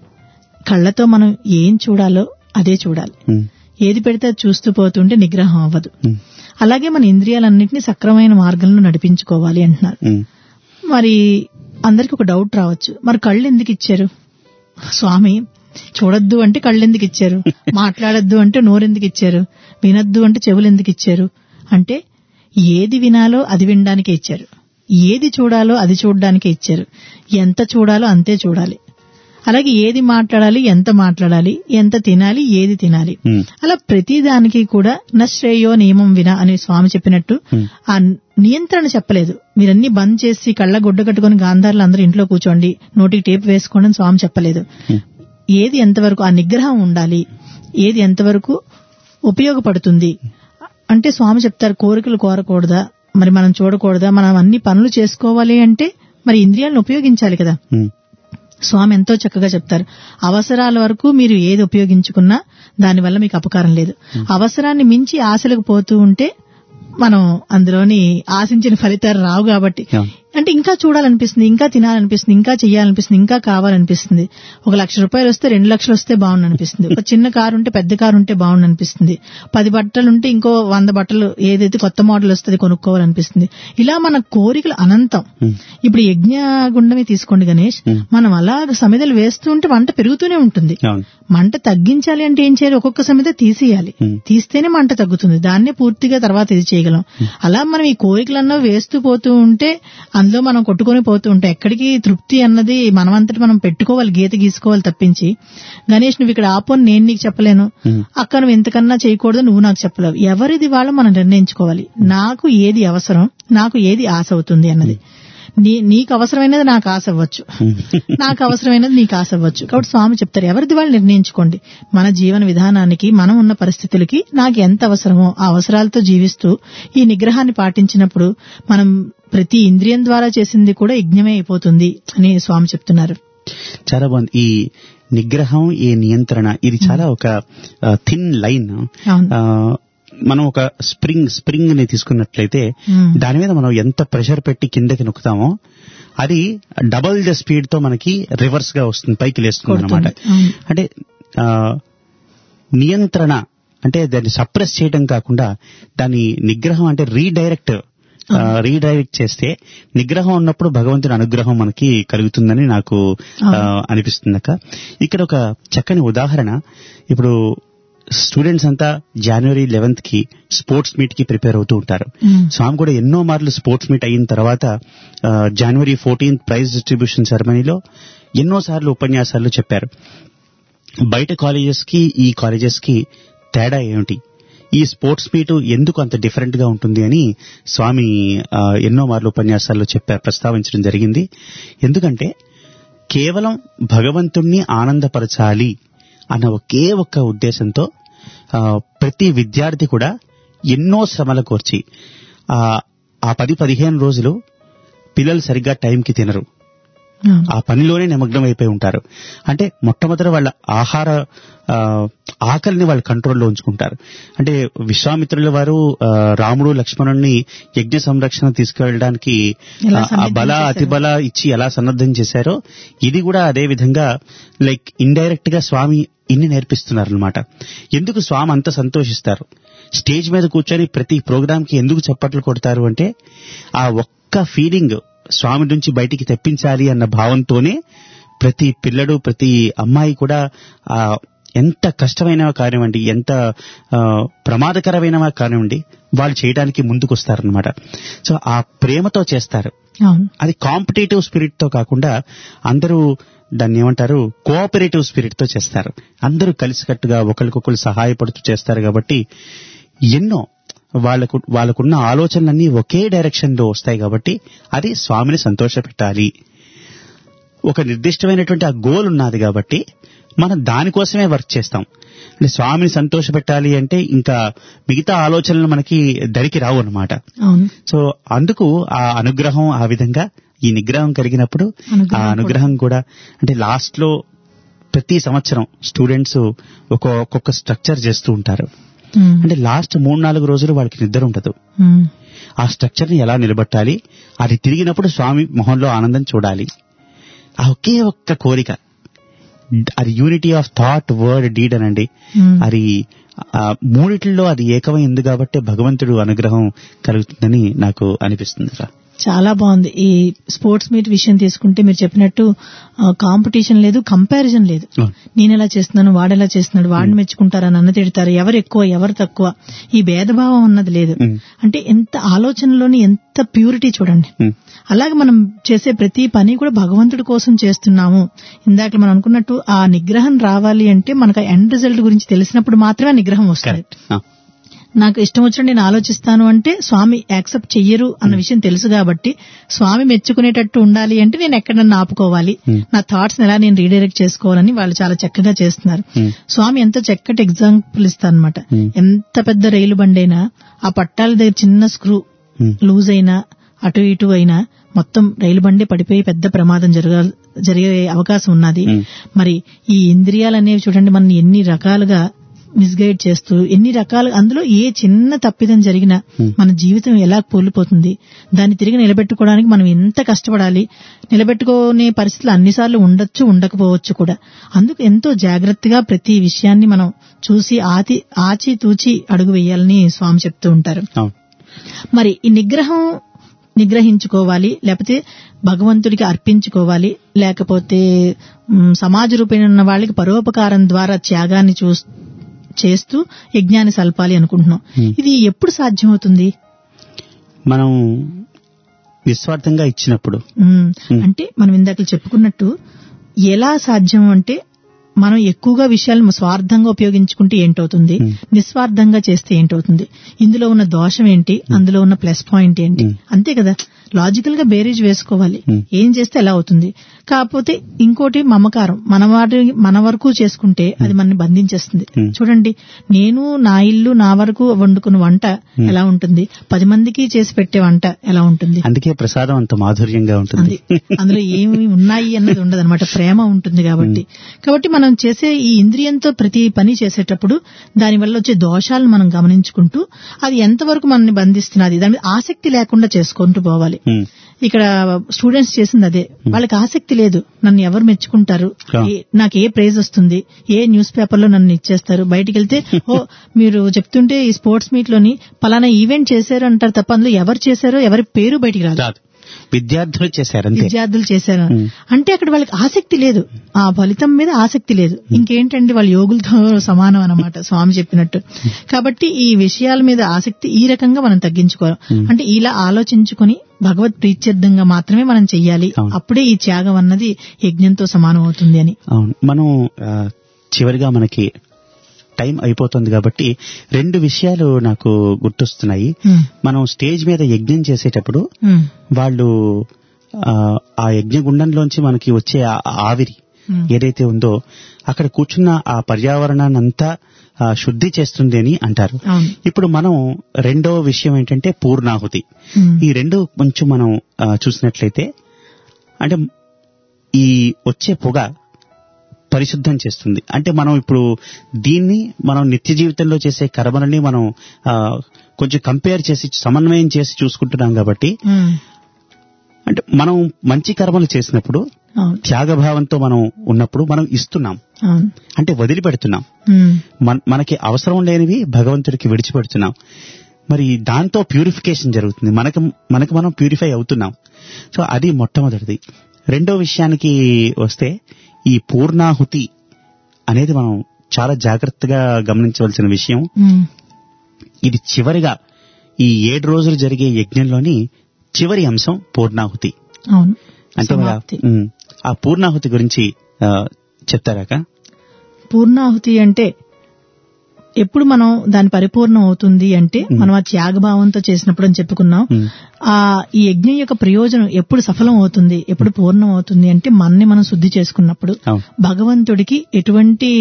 కళ్ళతో మనం ఏం చూడాలో అదే చూడాలి ఉమ్. ఏది పెడితే అది చూస్తూ పోతుంటే నిగ్రహం అవ్వదు ఉమ్. అలాగే మన ఇంద్రియాలన్నింటినీ సక్రమైన మార్గంలో నడిపించుకోవాలి అంటున్నారు ఉమ్. మరి అందరికి ఒక డౌట్ రావచ్చు మరి కళ్ళు ఎందుకు ఇచ్చారు స్వామి చూడొద్దు అంటే కళ్ళు ఎందుకు ఇచ్చారు మాట్లాడొద్దు అంటే నోరెందుకు ఇచ్చారు వినొద్దు అంటే చెవులు ఎందుకు ఇచ్చారు అంటే ఏది వినాలో అది వినడానికే ఇచ్చారు ఏది చూడాలో అది చూడడానికే ఇచ్చారు ఎంత చూడాలో అంతే చూడాలి అలాగే ఏది మాట్లాడాలి ఎంత మాట్లాడాలి ఎంత తినాలి ఏది తినాలి ఉమ్. అలా ప్రతి దానికి కూడా నశ్రేయో నియమం వినా అని స్వామి చెప్పినట్టు Hmm. ఆ నియంత్రణ చెప్పలేదు మీరన్నీ బంద్ చేసి కళ్ళ గుడ్డ కట్టుకుని గాంధారులు అందరూ ఇంట్లో కూర్చోండి నోటికి టేప్ వేసుకోండి అని స్వామి చెప్పలేదు Hmm. ఏది ఎంతవరకు ఆ నిగ్రహం ఉండాలి ఏది ఎంతవరకు ఉపయోగపడుతుంది అంటే స్వామి చెప్తారు కోరికలు కోరకూడదా మరి మనం చూడకూడదా మనం అన్ని పనులు చేసుకోవాలి అంటే మరి ఇంద్రియాలను ఉపయోగించాలి కదా ఉమ్. స్వామి ఎంతో చక్కగా చెప్తారు అవసరాల వరకు మీరు ఏది ఉపయోగించుకున్నా దానివల్ల మీకు అపకారం లేదు అవసరాన్ని మించి ఆశలకు పోతూ ఉంటే మనం అందులోని ఆశించిన ఫలితాలు రావు కాబట్టి అవును. అంటే ఇంకా చూడాలనిపిస్తుంది ఇంకా తినాలనిపిస్తుంది ఇంకా చేయాలనిపిస్తుంది ఇంకా కావాలనిపిస్తుంది ఒక లక్ష రూపాయలు వస్తే రెండు లక్షలు వస్తే బాగుండు అనిపిస్తుంది ఒక చిన్న కారు ఉంటే పెద్ద కారు ఉంటే బాగుండు అనిపిస్తుంది పది బట్టలు ఉంటే ఇంకో వంద బట్టలు ఏదైతే కొత్త మోడల్ వస్తుంది కొనుక్కోవాలనిపిస్తుంది ఇలా మన కోరికలు అనంతం Hmm. ఇప్పుడు యజ్ఞ గుండమే తీసుకోండి గణేష్ Hmm. మనం అలాగ సమిదలు వేస్తూ ఉంటే మంట పెరుగుతూనే ఉంటుంది అవును మంట తగ్గించాలి అంటే ఏం చేయాలి ఒక్కొక్క సమిద తీసేయాలి Hmm. తీస్తేనే మంట తగ్గుతుంది దాన్నే పూర్తిగా తర్వాత ఇది చేయగలం అలా మనం ఈ కోరికలన్నా వేస్తూ పోతూ ఉంటే అందులో మనం కొట్టుకొని పోతూ ఉంటే ఎక్కడికి తృప్తి అన్నది మనమంతటి మనం పెట్టుకోవాలి గీత గీసుకోవాలి తప్పించి గణేష్ నువ్వు ఇక్కడ ఆపోని నేను నీకు చెప్పలేను Hmm. అక్క నువ్వు ఇంతకన్నా చేయకూడదు నువ్వు నాకు చెప్పలేవు ఎవరిది వాళ్ళు మనం నిర్ణయించుకోవాలి నాకు ఏది అవసరం నాకు ఏది ఆశ అవుతుంది అన్నది నీ నీకు అవసరమైనది నాకు ఆశ అవ్వచ్చు నాకు అవసరమైనది నీకు ఆశ అవ్వచ్చు కాబట్టి స్వామి చెప్తారు ఎవరిది వాళ్ళు నిర్ణయించుకోండి మన జీవన విధానానికి మనం ఉన్న పరిస్థితులకి నాకు ఎంత అవసరమో ఆ అవసరాలతో జీవిస్తూ ఈ నిగ్రహాన్ని పాటించినప్పుడు మనం ప్రతి ఇంద్రియం ద్వారా చేసింది కూడా యజ్ఞమే అయిపోతుంది అని స్వామి చెప్తున్నారు చాలా బాగుంది ఈ నిగ్రహం ఈ నియంత్రణ ఇది చాలా ఒక థిన్ లైన్ అవును. మనం ఒక స్ప్రింగ్ స్ప్రింగ్ ని తీసుకున్నట్లయితే Hmm. దాని మీద మనం ఎంత ప్రెషర్ పెట్టి కిందకి నొక్కుతామో అది డబల్ ద స్పీడ్ తో మనకి రివర్స్ గా వస్తుంది పైకి లేస్తుంది అనమాట కొడుతుంది. అవును. అంటే ఆ, నియంత్రణ అంటే దాన్ని సప్రెస్ చేయడం కాకుండా దాని నిగ్రహం అంటే రీడైరెక్ట్ రీడైరెక్ట్ చేస్తే నిగ్రహం ఉన్నప్పుడు భగవంతుని అనుగ్రహం మనకి కలుగుతుందని నాకు ఆ, అనిపిస్తుంది అక్క ఇక్కడ ఒక చక్కని ఉదాహరణ ఇప్పుడు స్టూడెంట్స్ అంతా జనవరి లెవెన్త్ కి స్పోర్ట్స్ మీట్ కి ప్రిపేర్ అవుతూ ఉంటారు Hmm. స్వామి కూడా ఎన్నో మార్లు స్పోర్ట్స్ మీట్ అయిన తర్వాత ఆ, జనవరి ఫోర్టీన్త్ ప్రైజ్ డిస్ట్రిబ్యూషన్ సెరమనీలో ఎన్నో సార్లు ఉపన్యాసాలు చెప్పారు బయట కాలేజెస్ కి ఈ కాలేజెస్ కి తేడా ఏమిటి ఈ స్పోర్ట్స్ మీట్ ఎందుకు అంత డిఫరెంట్ గా ఉంటుంది అని స్వామి ఆ, ఎన్నో మార్లు ఉపన్యాసాల్లో చెప్పారు ప్రస్తావించడం జరిగింది ఎందుకంటే కేవలం భగవంతుణ్ణి ఆనందపరచాలి అన్న ఒకే ఒక్క ఉద్దేశంతో ఆ, ప్రతి విద్యార్థి కూడా ఎన్నో శ్రమల కోర్చి ఆ ఆ పది పదిహేను రోజులు పిల్లలు సరిగ్గా టైంకి తినరు అవును. ఆ పనిలోనే నిమగ్నం అయిపోయి ఉంటారు అంటే మొట్టమొదట వాళ్ళ ఆహార ఆ, ఆకలిని వాళ్ళు కంట్రోల్లో ఉంచుకుంటారు అంటే విశ్వామిత్రుల వారు ఆ, రాముడు లక్ష్మణుడిని యజ్ఞ సంరక్షణ తీసుకెళ్ళడానికి ఎలా ఆ, ఆ సన్నద్ధం బల చేశారు? అతి బల ఇచ్చి ఎలా సన్నద్ధం చేశారో ఇది కూడా అదే విధంగా లైక్ ఇండైరెక్ట్ గా స్వామి ఇన్ని నేర్పిస్తున్నారు అనమాట ఎందుకు స్వామి అంత సంతోషిస్తారు స్టేజ్ మీద కూర్చొని ప్రతి ప్రోగ్రామ్ కి ఎందుకు చప్పట్లు కొడతారు అంటే ఆ ఒక్క ఫీలింగ్ స్వామి నుంచి బయటికి తెప్పించాలి అన్న భావంతోనే ప్రతి పిల్లడు ప్రతి అమ్మాయి కూడా ఆ ఎంత కష్టమైన కానివ్వండి ఎంత ఆ, ప్రమాదకరమైన కానివ్వండి వాళ్ళు చేయడానికి ముందుకు వస్తారనమాట సో ఆ ప్రేమతో చేస్తారు అవును అది కాంపిటేటివ్ స్పిరిట్ తో కాకుండా అందరూ దాన్ని ఏమంటారు కోఆపరేటివ్ స్పిరిట్ తో చేస్తారు అందరూ కలిసికట్టుగా ఒకరికొకరు సహాయపడుతూ చేస్తారు కాబట్టి ఎన్నో వాళ్ళకు వాళ్ళకున్న ఆలోచనలన్నీ ఒకే డైరెక్షన్ లో వస్తాయి కాబట్టి అది స్వామిని సంతోషపెట్టాలి ఒక నిర్దిష్టమైనటువంటి ఆ గోల్ ఉన్నది కాబట్టి మనం దానికోసమే వర్క్ చేస్తాం అంటే స్వామిని సంతోషపెట్టాలి అంటే ఇంకా మిగతా ఆలోచనలు మనకి దరికి రావు అన్నమాట అవును సో అందుకు ఆ అనుగ్రహం ఆ విధంగా ఈ నిగ్రహం కలిగినప్పుడు అనుగ్రహం ఆ అనుగ్రహం కూడా అంటే లాస్ట్ లో ప్రతి సంవత్సరం స్టూడెంట్స్ ఒక ఒక్కొక్క స్ట్రక్చర్ చేస్తూ ఉంటారు ఉమ్. అంటే లాస్ట్ మూడు నాలుగు రోజులు వాళ్ళకి నిద్ర ఉండదు ఉమ్. ఆ స్ట్రక్చర్ ని ఎలా నిలబెట్టాలి అది తిరిగినప్పుడు స్వామి మొహంలో ఆనందం చూడాలి ఆ ఒకే ఒక్క కోరిక అది unity of thought word deed అనండి ఉమ్. అది ఆ మూడిట్లో అది ఏకమైంది కాబట్టి భగవంతుడు అనుగ్రహం కలుగుతుందని నాకు అనిపిస్తుంది సార్ చాలా బాగుంది ఈ స్పోర్ట్స్ మీట్ విషయం తీసుకుంటే మీరు చెప్పినట్టు కాంపిటీషన్ లేదు కంపారిజన్ లేదు అవును. నేను ఎలా చేస్తున్నాను వాడెలా చేస్తున్నాడు వాడిని మెచ్చుకుంటారని అన్న తిడతారు ఎవరు ఎక్కువ ఎవరు తక్కువ ఈ భేదభావం అన్నది లేదు ఉమ్. అంటే ఎంత ఆలోచనలోని ఎంత ప్యూరిటీ చూడండి ఉమ్. అలాగే మనం చేసే ప్రతి పని కూడా భగవంతుడి కోసం చేస్తున్నాము ఇందాక మనం అనుకున్నట్టు ఆ నిగ్రహం రావాలి అంటే మనకు ఎండ్ రిజల్ట్ గురించి తెలిసినప్పుడు మాత్రమే ఆ నిగ్రహం వస్తుంది కరెక్ట్ ఆ. నాకు ఇష్టం వచ్చినట్టు నేను ఆలోచిస్తాను అంటే స్వామి యాక్సెప్ట్ చెయ్యరు అన్న విషయం తెలుసు కాబట్టి స్వామి మెచ్చుకునేటట్టు ఉండాలి అంటే నేను ఎక్కడన్నా ఆపుకోవాలి Hmm. నా థాట్స్ ఎలా నేను రీడైరెక్ట్ చేసుకోవాలని వాళ్ళు చాలా చక్కగా చేస్తున్నారు Hmm. స్వామి ఎంతో చక్కటి ఎగ్జాంపుల్ ఇస్తారనమాట Hmm. ఎంత పెద్ద రైలు బండి అయినా ఆ పట్టాల దగ్గర చిన్న స్క్రూ Hmm. లూజ్ అయినా అటు ఇటు అయినా మొత్తం రైలు బండి పడిపోయి పెద్ద ప్రమాదం జరగా జరిగే అవకాశం ఉన్నది Hmm. మరి ఈ ఇంద్రియాలు అనేవి చూడండి మన ఎన్ని రకాలుగా మిస్గైడ్ చేస్తూ ఎన్ని రకాలు అందులో ఏ చిన్న తప్పిదం జరిగినా మన జీవితం ఎలా కోల్పోతుంది దాన్ని తిరిగి నిలబెట్టుకోవడానికి మనం ఎంత కష్టపడాలి నిలబెట్టుకునే పరిస్థితులు అన్నిసార్లు ఉండొచ్చు ఉండకపోవచ్చు కూడా అందుకు ఎంతో జాగ్రత్తగా ప్రతి విషయాన్ని మనం చూసి ఆతి ఆచి తూచి అడుగు వేయాలని స్వామి చెప్తూ ఉంటారు అవును మరి ఈ నిగ్రహం నిగ్రహించుకోవాలి లేకపోతే భగవంతుడికి అర్పించుకోవాలి లేకపోతే మ్, సమాజ రూపేణ ఉన్న వాళ్ళకి పరోపకారం ద్వారా త్యాగాన్ని చూ చేస్తూ యజ్ఞాన్ని సల్పాలి అనుకుంటున్నాం Hmm. ఇది ఎప్పుడు సాధ్యమవుతుంది మనం నిస్వార్థంగా ఇచ్చినప్పుడు మ్, Hmm. అంటే మనం ఇందాక చెప్పుకున్నట్టు ఎలా సాధ్యం అంటే మనం ఎక్కువగా విషయాలను స్వార్థంగా ఉపయోగించుకుంటే ఏంటవుతుంది Hmm. నిస్వార్థంగా చేస్తే ఏంటవుతుంది ఇందులో ఉన్న దోషం ఏంటి అందులో ఉన్న ప్లస్ పాయింట్ ఏంటి Hmm. అంతే కదా లాజికల్ గా బేరేజ్ వేసుకోవాలి Hmm. ఏం చేస్తే ఎలా అవుతుంది కాకపోతే ఇంకోటి మమకారం మన వాటి మన వరకు చేసుకుంటే అది మనని బంధించేస్తుంది Hmm. చూడండి నేను నా ఇల్లు నా వరకు వండుకున్న వంట ఎలా ఉంటుంది పది మందికి చేసి పెట్టే వంట ఎలా ఉంటుంది అందుకే ప్రసాదం అంత మాధుర్యంగా ఉంటుంది అది అందులో ఏమి ఉన్నాయి అన్నది ఉండదు అనమాట ప్రేమ ఉంటుంది కాబట్టి కాబట్టి మనం చేసే ఈ ఇంద్రియంతో ప్రతి పని చేసేటప్పుడు దానివల్ల వచ్చే దోషాలను మనం గమనించుకుంటూ అది ఎంతవరకు మనల్ని బంధిస్తున్నది దాని మీద ఆసక్తి లేకుండా చేసుకుంటూ పోవాలి ఉమ్. ఇక్కడ స్టూడెంట్స్ చేసింది అదే వాళ్ళకి ఆసక్తి లేదు నన్ను ఎవరు మెచ్చుకుంటారు Yeah. ఏ- నాకు ఏ ప్రైజ్ వస్తుంది ఏ న్యూస్ పేపర్ లో నన్ను ఇచ్చేస్తారు బయటికి వెళ్తే ఓ మీరు చెప్తుంటే ఈ స్పోర్ట్స్ మీట్ లోని పలానా ఈవెంట్ చేశారు అంటారు తప్ప అందులో ఎవరు చేశారో ఎవరి పేరు బయటికి రాదు రాదు విద్యార్థులు చేశారు అంతే విద్యార్థులు చేశారు Hmm. అంటే అక్కడ వాళ్ళకి ఆసక్తి లేదు ఆ ఫలితం మీద ఆసక్తి లేదు ఇంకేంటండి వాళ్ళ యోగులతో సమానం అన్నమాట స్వామి చెప్పినట్టు కాబట్టి ఈ విషయాల మీద ఆసక్తి ఈ రకంగా మనం తగ్గించుకోవాలి అంటే ఇలా ఆలోచించుకొని భగవత్ ప్రీత్యర్థంగా మాత్రమే మనం చెయ్యాలి అవును. అప్పుడే ఈ త్యాగం అన్నది యజ్ఞంతో సమానం అవుతుంది అని అవును మనం ఆ, చివరిగా మనకి టైం అయిపోతుంది కాబట్టి రెండు విషయాలు నాకు గుర్తొస్తున్నాయి Hmm. మనం స్టేజ్ మీద యజ్ఞం చేసేటప్పుడు Hmm. వాళ్ళు ఆ, ఆ యజ్ఞగుండంలోంచి మనకి వచ్చే ఆ ఆవిరి Hmm. ఏదైతే ఉందో అక్కడ కూర్చున్న ఆ పర్యావరణాన్ని అంతా ఆ, శుద్ధి చేస్తుంది అని అంటారు అవును ఇప్పుడు మనం రెండో విషయం ఏంటంటే పూర్ణాహుతి Hmm. ఈ రెండు కొంచెం మనం ఆ, చూసినట్లయితే అంటే ఈ వచ్చే పొగ పరిశుద్ధం చేస్తుంది అంటే మనం ఇప్పుడు దీన్ని మనం నిత్య జీవితంలో చేసే కర్మలని మనం ఆ, కొంచెం కంపేర్ చేసి సమన్వయం చేసి చూసుకుంటున్నాం కాబట్టి ఉమ్, అంటే మనం మంచి కర్మలు చేసినప్పుడు అవును త్యాగభావంతో మనం ఉన్నప్పుడు మనం ఇస్తున్నాం అవును అంటే వదిలిపెడుతున్నాం ఉమ్, మన- మనకి అవసరం లేనివి భగవంతుడికి విడిచిపెడుతున్నాం మరి దాంతో ప్యూరిఫికేషన్ జరుగుతుంది మనకు మనకు మనం ప్యూరిఫై అవుతున్నాం సో అది మొట్టమొదటిది రెండో విషయానికి వస్తే ఈ పూర్ణాహుతి అనేది మనం చాలా జాగ్రత్తగా గమనించవలసిన విషయం ఉమ్, ఇది చివరిగా ఈ ఏడు రోజులు జరిగే యజ్ఞంలోని చివరి అంశం పూర్ణాహుతి అవును అంటే మరి ఆ- సమాప్తి. ఉమ్, ఆ పూర్ణాహుతి గురించి ఆ, చెప్తారాక పూర్ణాహుతి అంటే ఎప్పుడు మనం దాని పరిపూర్ణం అవుతుంది అంటే మనం ఆ త్యాగభావంతో చేసినప్పుడు అని చెప్పుకున్నాం ఉమ్. ఆ ఈ యజ్ఞం యొక్క ప్రయోజనం ఎప్పుడు సఫలం అవుతుంది ఎప్పుడు పూర్ణం అవుతుంది అంటే మనని మనం శుద్ధి చేసుకున్నప్పుడు అవును. భగవంతుడికి ఎటువంటి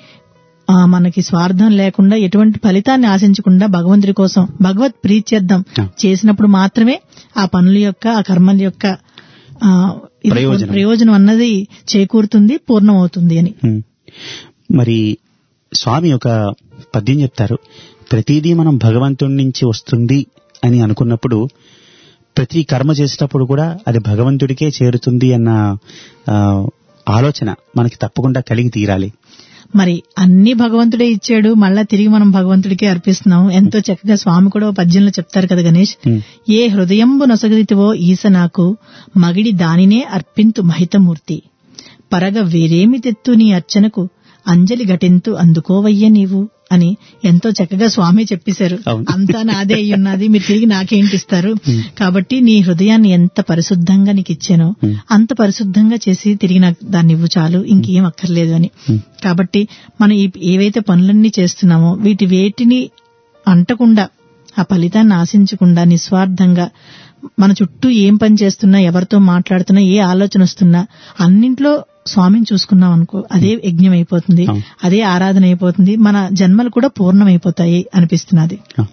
ఆ, మనకి స్వార్థం లేకుండా ఎటువంటి ఫలితాన్ని ఆశించకుండా భగవంతుడి కోసం భగవత్ ప్రీత్యర్థం ఆ. చేసినప్పుడు మాత్రమే ఆ పనుల యొక్క ఆ కర్మల యొక్క ఆ, ఇది ప్రయోజనం. ప్రయోజనం అన్నది చేకూరుతుంది పూర్ణం అవుతుంది అని ఉమ్. మరి స్వామి ఒక పద్యం చెప్తారు ప్రతిదీ మనం భగవంతుడి నుంచి వస్తుంది అని అనుకున్నప్పుడు ప్రతి కర్మ చేసేటప్పుడు కూడా అది భగవంతుడికే చేరుతుంది అన్న ఆ, ఆలోచన మనకి తప్పకుండా కలిగి తీరాలి మరి అన్ని భగవంతుడే ఇచ్చాడు మళ్ళా తిరిగి మనం భగవంతుడికే అర్పిస్తున్నాం ఎంతో చక్కగా స్వామి కూడా ఓ పద్యంలో చెప్తారు కదా గణేష్ ఉమ్. ఏ హృదయంబు నొసగదితివో ఈస నాకు మగిడి దానినే అర్పింతు మహితమూర్తి పరగ వేరేమి తెత్తు నీ అర్చనకు అంజలి ఘటింతు అందుకోవయ్య నీవు అని ఎంతో చక్కగా స్వామి చెప్పేశారు అవును. అంతా నాదే అయి ఉన్నది మీరు తిరిగి నాకేంటి ఇస్తారు కాబట్టి నీ హృదయాన్ని ఎంత పరిశుద్ధంగా నీకు ఇచ్చానో అంత పరిశుద్ధంగా చేసి తిరిగి నాకు దాన్ని ఇవ్వు చాలు ఇంకేం అక్కర్లేదు అని కాబట్టి మనం ఈ- ఏవైతే పనులన్నీ చేస్తున్నామో వీటి వేటిని అంటకుండా ఆ ఫలితాన్ని ఆశించకుండా నిస్వార్థంగా మన చుట్టూ ఏం పని చేస్తున్నా ఎవరితో మాట్లాడుతున్నా ఏ ఆలోచన వస్తున్నా అన్నింట్లో స్వామిని చూసుకున్నాం అనుకో అదే యజ్ఞం అయిపోతుంది అవును. అదే ఆరాధన అయిపోతుంది మన జన్మలు కూడా పూర్ణమైపోతాయి అనిపిస్తున్నది ఆ.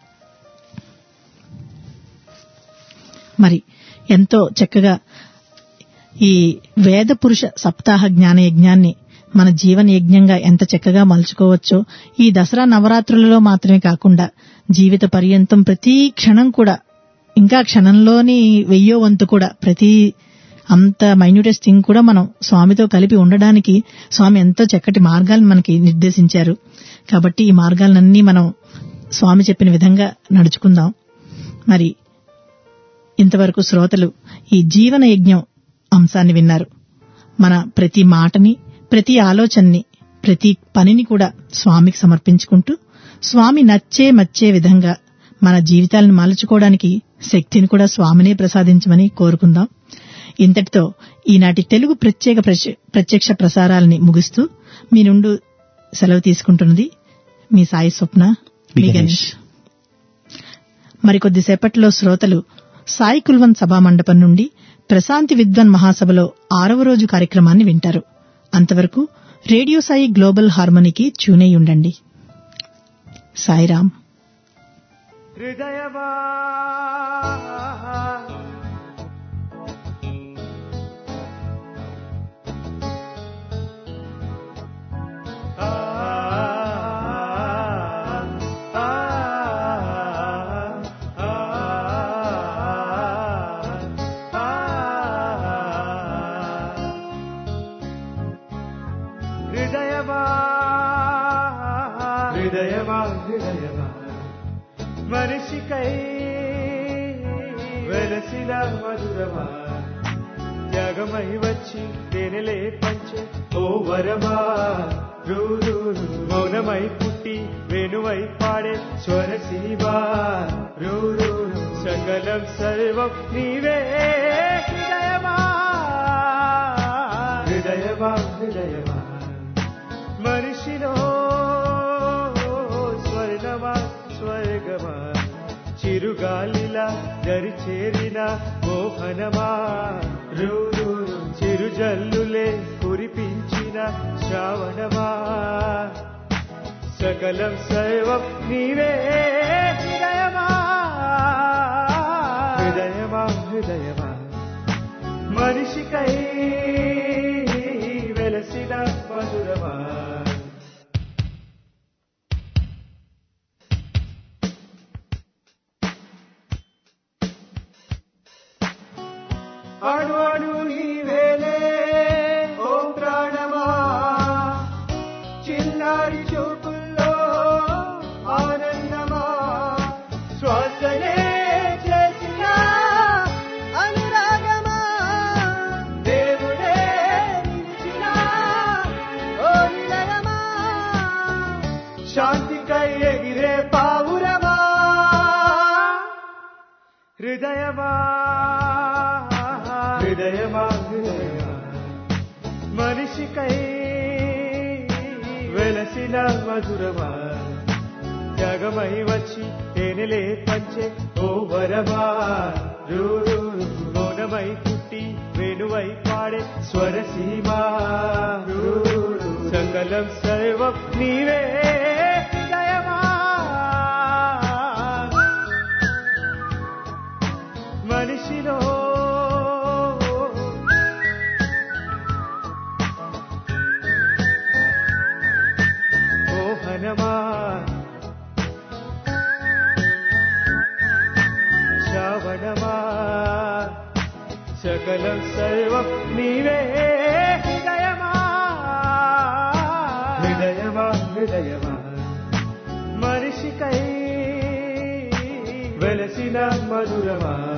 మరి ఎంతో చక్కగా ఈ వేద పురుష సప్తాహ జ్ఞాన యజ్ఞాన్ని మన జీవన యజ్ఞంగా ఎంత చక్కగా మలుచుకోవచ్చో ఈ దసరా నవరాత్రులలో మాత్రమే కాకుండా జీవిత పర్యంతం ప్రతి క్షణం కూడా ఇంకా క్షణంలోని వెయ్యో వంతు కూడా ప్రతి అంత మైన్యూటెస్ట్ థింగ్ కూడా మనం స్వామితో కలిపి ఉండడానికి స్వామి ఎంతో చక్కటి మార్గాలను మనకి నిర్దేశించారు కాబట్టి ఈ మార్గాలన్నీ మనం స్వామి చెప్పిన విధంగా నడుచుకుందాం మరి ఇంతవరకు శ్రోతలు ఈ జీవన యజ్ఞం అంశాన్ని విన్నారు మన ప్రతి మాటని ప్రతి ఆలోచనని ప్రతి పనిని కూడా స్వామికి సమర్పించుకుంటూ స్వామి నచ్చే మచ్చే విధంగా మన జీవితాలను మలుచుకోవడానికి శక్తిని కూడా స్వామినే ప్రసాదించమని కోరుకుందాం ఇంతటితో ఈనాటి తెలుగు ప్రత్యేక ప్రత్య- ప్రత్యక్ష ప్రసారాలని ముగిస్తూ మీ నుండి సెలవు తీసుకుంటున్నది మీ సాయి స్వప్న మీ గణేష్ మరికొద్దిసేపట్లో శ్రోతలు సాయి కుల్వన్ సభా మండపం నుండి ప్రశాంతి విద్వన్ మహాసభలో ఆరవ రోజు కార్యక్రమాన్ని వింటారు అంతవరకు రేడియో సాయి గ్లోబల్ హార్మనీకి ట్యూనై ఉండండి సాయిరాం హృదయమా ఆ, ఆ, ఆ, ఆ. హృదయమా హృదయమా హృదయమా మనిషికై వెలసిన మధురమా త్యాగమై వచ్చి తేనెలే పంచే ఓ వరమా రూరు మౌనమై పుట్టి వేణువై పాడే స్వరసీమా రూరు సకలం సర్వం నీవే హృదయమా హృదయమా హృదయమా మనిషిలో స్వర్ణమా స్వర్గమా చిరుగాలిలా దరి చేరిన మోహనమా రూరు చిరుజల్లులే కురిపించిన శ్రావణమా సకలం సర్వం నీవే హృదయమా హృదయమా హృదయమా మనిషికై వెలసిన మధురమా అణు అణు నీవేలే ఓ ప్రాణమా చిన్నారి చూపుల్లో ఆనందమా శ్వాసనే చేసిన అనురాగమా దేవుడే నిలిచిన ఓ నిలయమా శాంతికై ఎగిరే పావురమా హృదయమా హృదయమా హృదయమా మనిషికై వెలసిన మధురమా జగమై వచ్చి తేనెలే పంచే ఓ వరమా రూరు మౌనమై పుట్టి వేణువై పాడే స్వరసీమా రూరు సకలం సర్వం నీవే హృదయమా మనిషిలో మోహనమా శ్రావణమా సకలం సర్వం నీవే హృదయమా హృదయమా హృదయమా మనిషికై వెలసిన మధురమా